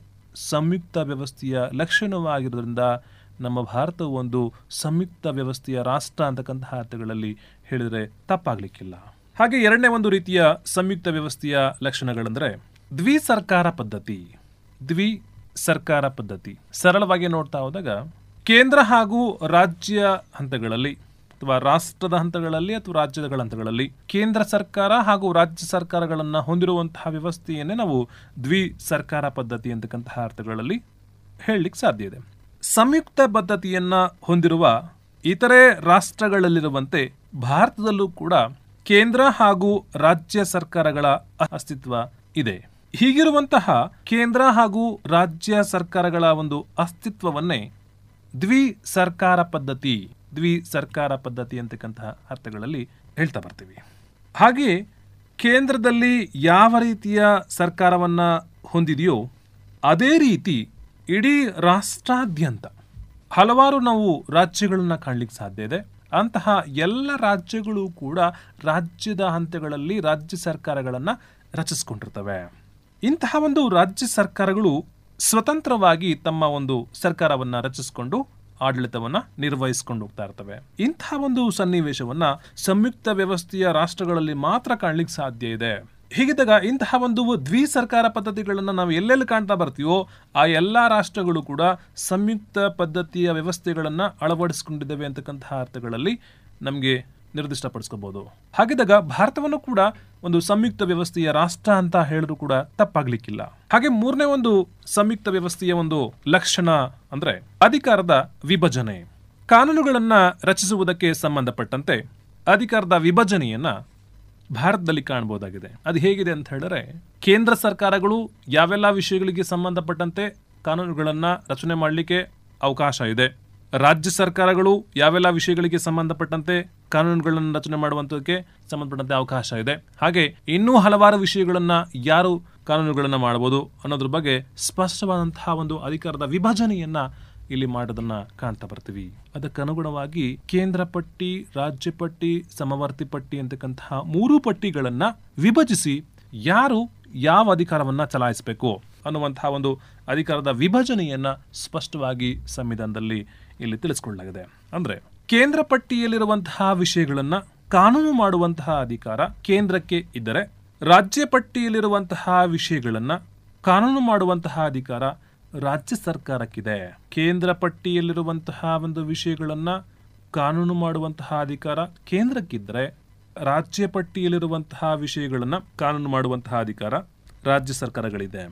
ಸಂಯುಕ್ತ ವ್ಯವಸ್ಥೆಯ ಲಕ್ಷಣವಾಗಿರೋದ್ರಿಂದ ನಮ್ಮ ಭಾರತವು ಒಂದು ಸಂಯುಕ್ತ ವ್ಯವಸ್ಥೆಯ ರಾಷ್ಟ್ರ ಅಂತಕ್ಕಂತಹ ಅರ್ಥಗಳಲ್ಲಿ ಹೇಳಿದರೆ ತಪ್ಪಾಗ್ಲಿಕ್ಕಿಲ್ಲ ಹಾಗೆ ಎರಡನೇ ಒಂದು ರೀತಿಯ ಸಂಯುಕ್ತ ವ್ಯವಸ್ಥೆಯ ಲಕ್ಷಣಗಳಂದ್ರೆ ದ್ವಿ ಸರ್ಕಾರ ಪದ್ಧತಿ ದ್ವಿ ಸರ್ಕಾರ ಪದ್ಧತಿ ಸರಳವಾಗಿ ನೋಡ್ತಾ ಹೋದಾಗ ಕೇಂದ್ರ ಹಾಗೂ ರಾಜ್ಯ ಹಂತಗಳಲ್ಲಿ ಅಥವಾ ರಾಷ್ಟ್ರದ ಹಂತಗಳಲ್ಲಿ ಅಥವಾ ರಾಜ್ಯಗಳ ಹಂತಗಳಲ್ಲಿ ಕೇಂದ್ರ ಸರ್ಕಾರ ಹಾಗೂ ರಾಜ್ಯ ಸರ್ಕಾರಗಳನ್ನ ಹೊಂದಿರುವಂತಹ ವ್ಯವಸ್ಥೆಯನ್ನೇ ನಾವು ದ್ವಿ ಸರ್ಕಾರ ಪದ್ಧತಿ ಅಂತಕ್ಕಂತಹ ಅರ್ಥಗಳಲ್ಲಿ ಹೇಳಲಿಕ್ಕೆ ಸಾಧ್ಯ ಇದೆ ಸಂಯುಕ್ತ ಪದ್ಧತಿಯನ್ನ ಹೊಂದಿರುವ ಇತರೆ ರಾಷ್ಟ್ರಗಳಲ್ಲಿರುವಂತೆ ಭಾರತದಲ್ಲೂ ಕೂಡ ಕೇಂದ್ರ ಹಾಗೂ ರಾಜ್ಯ ಸರ್ಕಾರಗಳ ಅಸ್ತಿತ್ವ ಇದೆ ಹೀಗಿರುವಂತಹ ಕೇಂದ್ರ ಹಾಗೂ ರಾಜ್ಯ ಸರ್ಕಾರಗಳ ಒಂದು ಅಸ್ತಿತ್ವವನ್ನೇ ದ್ವಿ ಸರ್ಕಾರ ಪದ್ಧತಿ ದ್ವಿ ಸರ್ಕಾರ ಪದ್ಧತಿ ಅಂತಕ್ಕಂತಹ ಅರ್ಥಗಳಲ್ಲಿ ಹೇಳ್ತಾ ಬರ್ತೀವಿ ಹಾಗೆಯೇ ಕೇಂದ್ರದಲ್ಲಿ ಯಾವ ರೀತಿಯ ಸರ್ಕಾರವನ್ನ ಹೊಂದಿದೆಯೋ ಅದೇ ರೀತಿ ಇಡೀ ರಾಷ್ಟ್ರಾದ್ಯಂತ ಹಲವಾರು ನಾವು ರಾಜ್ಯಗಳನ್ನ ಕಾಣ್ಲಿಕ್ಕೆ ಸಾಧ್ಯ ಇದೆ ಅಂತಹ ಎಲ್ಲ ರಾಜ್ಯಗಳು ಕೂಡ ರಾಜ್ಯದ ಹಂತಗಳಲ್ಲಿ ರಾಜ್ಯ ಸರ್ಕಾರಗಳನ್ನ ರಚಿಸಿಕೊಂಡಿರ್ತವೆ ಇಂತಹ ಒಂದು ರಾಜ್ಯ ಸರ್ಕಾರಗಳು ಸ್ವತಂತ್ರವಾಗಿ ತಮ್ಮ ಒಂದು ಸರ್ಕಾರವನ್ನ ರಚಿಸಿಕೊಂಡು ಆಡಳಿತವನ್ನ ನಿರ್ವಹಿಸಿಕೊಂಡು ಹೋಗ್ತಾ ಇರ್ತವೆ ಇಂತಹ ಒಂದು ಸನ್ನಿವೇಶವನ್ನ ಸಂಯುಕ್ತ ವ್ಯವಸ್ಥೆಯ ರಾಷ್ಟ್ರಗಳಲ್ಲಿ ಮಾತ್ರ ಕಾಣ್ಲಿಕ್ಕೆ ಸಾಧ್ಯ ಇದೆ ಹೀಗಿದ್ದಾಗ ಇಂತಹ ಒಂದು ದ್ವಿ ಸರ್ಕಾರ ಪದ್ಧತಿಗಳನ್ನ ನಾವು ಎಲ್ಲೆಲ್ಲಿ ಕಾಣ್ತಾ ಬರ್ತೀವೋ ಆ ಎಲ್ಲಾ ರಾಷ್ಟ್ರಗಳು ಕೂಡ ಸಂಯುಕ್ತ ಪದ್ಧತಿಯ ವ್ಯವಸ್ಥೆಗಳನ್ನ ಅಳವಡಿಸಿಕೊಂಡಿದ್ದಾವೆ ಅಂತಕ್ಕಂತಹ ಅರ್ಥಗಳಲ್ಲಿ ನಮಗೆ ನಿರ್ದಿಷ್ಟಪಡಿಸ್ಕೋಬಹುದು ಹಾಗಿದ್ದಾಗ ಭಾರತವನ್ನು ಕೂಡ ಒಂದು ಸಂಯುಕ್ತ ವ್ಯವಸ್ಥೆಯ ರಾಷ್ಟ್ರ ಅಂತ ಹೇಳಿದ್ರು ಕೂಡ ತಪ್ಪಾಗ್ಲಿಕ್ಕಿಲ್ಲ ಹಾಗೆ ಮೂರನೇ ಒಂದು ಸಂಯುಕ್ತ ವ್ಯವಸ್ಥೆಯ ಒಂದು ಲಕ್ಷಣ ಅಂದ್ರೆ ಅಧಿಕಾರದ ವಿಭಜನೆ ಕಾನೂನುಗಳನ್ನ ರಚಿಸುವುದಕ್ಕೆ ಸಂಬಂಧಪಟ್ಟಂತೆ ಅಧಿಕಾರದ ವಿಭಜನೆಯನ್ನ ಭಾರತದಲ್ಲಿ ಕಾಣಬಹುದಾಗಿದೆ ಅದು ಹೇಗಿದೆ ಅಂತ ಹೇಳಿದ್ರೆ ಕೇಂದ್ರ ಸರ್ಕಾರಗಳು ಯಾವೆಲ್ಲ ವಿಷಯಗಳಿಗೆ ಸಂಬಂಧಪಟ್ಟಂತೆ ಕಾನೂನುಗಳನ್ನ ರಚನೆ ಮಾಡಲಿಕ್ಕೆ ಅವಕಾಶ ಇದೆ ರಾಜ್ಯ ಸರ್ಕಾರಗಳು ಯಾವೆಲ್ಲ ವಿಷಯಗಳಿಗೆ ಸಂಬಂಧಪಟ್ಟಂತೆ ಕಾನೂನುಗಳನ್ನು ರಚನೆ ಮಾಡುವಂತಕ್ಕೆ ಸಂಬಂಧಪಟ್ಟಂತೆ ಅವಕಾಶ ಇದೆ ಹಾಗೆ ಇನ್ನೂ ಹಲವಾರು ವಿಷಯಗಳನ್ನ ಯಾರು ಕಾನೂನುಗಳನ್ನ ಮಾಡಬಹುದು ಅನ್ನೋದ್ರ ಬಗ್ಗೆ ಸ್ಪಷ್ಟವಾದಂತಹ ಒಂದು ಅಧಿಕಾರದ ವಿಭಜನೆಯನ್ನ ಇಲ್ಲಿ ಮಾಡೋದನ್ನ ಕಾಣ್ತಾ ಬರ್ತೀವಿ ಅದಕ್ಕನುಗುಣವಾಗಿ ಕೇಂದ್ರ ಪಟ್ಟಿ ರಾಜ್ಯ ಪಟ್ಟಿ ಸಮವರ್ತಿ ಪಟ್ಟಿ ಅಂತಕ್ಕಂತಹ ಮೂರು ಪಟ್ಟಿಗಳನ್ನ ವಿಭಜಿಸಿ ಯಾರು ಯಾವ ಅಧಿಕಾರವನ್ನ ಚಲಾಯಿಸಬೇಕು ಅನ್ನುವಂತಹ ಒಂದು ಅಧಿಕಾರದ ವಿಭಜನೆಯನ್ನ ಸ್ಪಷ್ಟವಾಗಿ ಸಂವಿಧಾನದಲ್ಲಿ ಇಲ್ಲಿ ತಿಳಿಸ್ಕೊಳ್ಳಲಾಗಿದೆ ಅಂದ್ರೆ ಕೇಂದ್ರ ಪಟ್ಟಿಯಲ್ಲಿರುವಂತಹ ವಿಷಯಗಳನ್ನ ಕಾನೂನು ಮಾಡುವಂತಹ ಅಧಿಕಾರ ಕೇಂದ್ರಕ್ಕೆ ಇದ್ದರೆ ರಾಜ್ಯ ಪಟ್ಟಿಯಲ್ಲಿರುವಂತಹ ವಿಷಯಗಳನ್ನ ಕಾನೂನು ಮಾಡುವಂತಹ ಅಧಿಕಾರ ರಾಜ್ಯ ಸರ್ಕಾರಕ್ಕಿದೆ ಕೇಂದ್ರ ಪಟ್ಟಿಯಲ್ಲಿರುವಂತಹ ಒಂದು ವಿಷಯಗಳನ್ನ ಕಾನೂನು ಮಾಡುವಂತಹ ಅಧಿಕಾರ ಕೇಂದ್ರಕ್ಕಿದ್ರೆ ರಾಜ್ಯ ಪಟ್ಟಿಯಲ್ಲಿರುವಂತಹ ವಿಷಯಗಳನ್ನ ಕಾನೂನು ಮಾಡುವಂತಹ ಅಧಿಕಾರ ರಾಜ್ಯ ಸರ್ಕಾರಗಳಿದೆ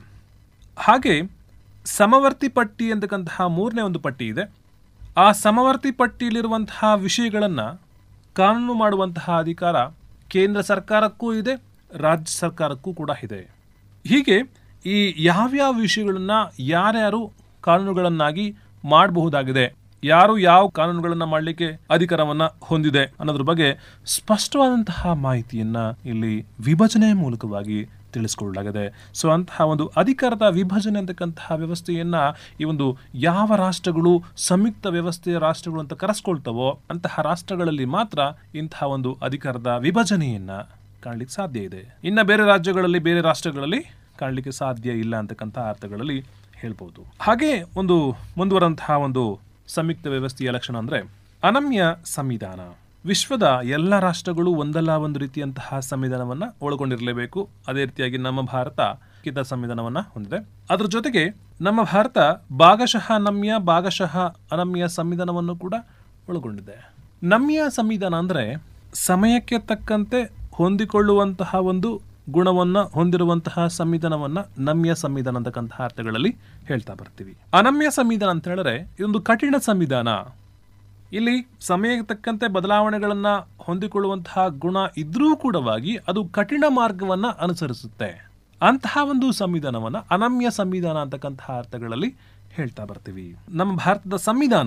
ಹಾಗೆ ಸಮವರ್ತಿ ಪಟ್ಟಿ ಅಂತಕ್ಕಂತಹ ಮೂರನೇ ಒಂದು ಪಟ್ಟಿ ಇದೆ ಆ ಸಮವರ್ತಿ ಪಟ್ಟಿಯಲ್ಲಿರುವಂತಹ ವಿಷಯಗಳನ್ನ ಕಾನೂನು ಮಾಡುವಂತಹ ಅಧಿಕಾರ ಕೇಂದ್ರ ಸರ್ಕಾರಕ್ಕೂ ಇದೆ ರಾಜ್ಯ ಸರ್ಕಾರಕ್ಕೂ ಕೂಡ ಇದೆ ಹೀಗೆ ಈ ಯಾವ್ಯಾವ ವಿಷಯಗಳನ್ನ ಯಾರ್ಯಾರು ಕಾನೂನುಗಳನ್ನಾಗಿ ಮಾಡಬಹುದಾಗಿದೆ ಯಾರು ಯಾವ ಕಾನೂನುಗಳನ್ನ ಮಾಡಲಿಕ್ಕೆ ಅಧಿಕಾರವನ್ನ ಹೊಂದಿದೆ ಅನ್ನೋದ್ರ ಬಗ್ಗೆ ಸ್ಪಷ್ಟವಾದಂತಹ ಮಾಹಿತಿಯನ್ನ ಇಲ್ಲಿ ವಿಭಜನೆ ಮೂಲಕವಾಗಿ ತಿಳಿಸ್ಕೊಳ್ಳಲಾಗಿದೆ ಸೊ ಅಂತಹ ಒಂದು ಅಧಿಕಾರದ ವಿಭಜನೆ ಅಂತಕ್ಕಂತಹ ವ್ಯವಸ್ಥೆಯನ್ನ ಈ ಒಂದು ಯಾವ ರಾಷ್ಟ್ರಗಳು ಸಂಯುಕ್ತ ವ್ಯವಸ್ಥೆಯ ರಾಷ್ಟ್ರಗಳು ಅಂತ ಕರೆಸ್ಕೊಳ್ತವೋ ಅಂತಹ ರಾಷ್ಟ್ರಗಳಲ್ಲಿ ಮಾತ್ರ ಇಂತಹ ಒಂದು ಅಧಿಕಾರದ ವಿಭಜನೆಯನ್ನ ಕಾಣ್ಲಿಕ್ಕೆ ಸಾಧ್ಯ ಇದೆ ಇನ್ನ ಬೇರೆ ರಾಜ್ಯಗಳಲ್ಲಿ ಬೇರೆ ರಾಷ್ಟ್ರಗಳಲ್ಲಿ ಕಾಣಲಿಕ್ಕೆ ಸಾಧ್ಯ ಇಲ್ಲ ಅಂತಕ್ಕಂಥ ಅರ್ಥಗಳಲ್ಲಿ ಹೇಳ್ಬೋದು ಹಾಗೆ ಒಂದು ಮುಂದುವರಂತಹ ಒಂದು ಸಂಯುಕ್ತ ವ್ಯವಸ್ಥೆಯ ಲಕ್ಷಣ ಅಂದ್ರೆ ಅನಮ್ಯ ಸಂವಿಧಾನ ವಿಶ್ವದ ಎಲ್ಲ ರಾಷ್ಟ್ರಗಳು ಒಂದಲ್ಲ ಒಂದು ರೀತಿಯಂತಹ ಸಂವಿಧಾನವನ್ನ ಒಳಗೊಂಡಿರಲೇಬೇಕು ಅದೇ ರೀತಿಯಾಗಿ ನಮ್ಮ ಭಾರತ ಕಿದ್ದ ಸಂವಿಧಾನವನ್ನ ಹೊಂದಿದೆ ಅದರ ಜೊತೆಗೆ ನಮ್ಮ ಭಾರತ ಭಾಗಶಃ ನಮ್ಯ ಭಾಗಶಃ ಅನಮ್ಯ ಸಂವಿಧಾನವನ್ನು ಕೂಡ ಒಳಗೊಂಡಿದೆ ನಮ್ಯ ಸಂವಿಧಾನ ಅಂದ್ರೆ ಸಮಯಕ್ಕೆ ತಕ್ಕಂತೆ ಹೊಂದಿಕೊಳ್ಳುವಂತಹ ಒಂದು ಗುಣವನ್ನ ಹೊಂದಿರುವಂತಹ ಸಂವಿಧಾನವನ್ನ ನಮ್ಯ ಸಂವಿಧಾನ ಅಂತಕ್ಕಂತಹ ಅರ್ಥಗಳಲ್ಲಿ ಹೇಳ್ತಾ ಬರ್ತೀವಿ ಅನಮ್ಯ ಸಂವಿಧಾನ ಅಂತ ಹೇಳಿದ್ರೆ ಇದೊಂದು ಕಠಿಣ ಸಂವಿಧಾನ ಇಲ್ಲಿ ಸಮಯಕ್ಕೆ ತಕ್ಕಂತೆ ಬದಲಾವಣೆಗಳನ್ನ ಹೊಂದಿಕೊಳ್ಳುವಂತಹ ಗುಣ ಇದ್ರೂ ಕೂಡವಾಗಿ ಅದು ಕಠಿಣ ಮಾರ್ಗವನ್ನ ಅನುಸರಿಸುತ್ತೆ ಅಂತಹ ಒಂದು ಸಂವಿಧಾನವನ್ನ ಅನಮ್ಯ ಸಂವಿಧಾನ ಅಂತಕ್ಕಂತಹ ಅರ್ಥಗಳಲ್ಲಿ ಹೇಳ್ತಾ ಬರ್ತೀವಿ ನಮ್ಮ ಭಾರತದ ಸಂವಿಧಾನ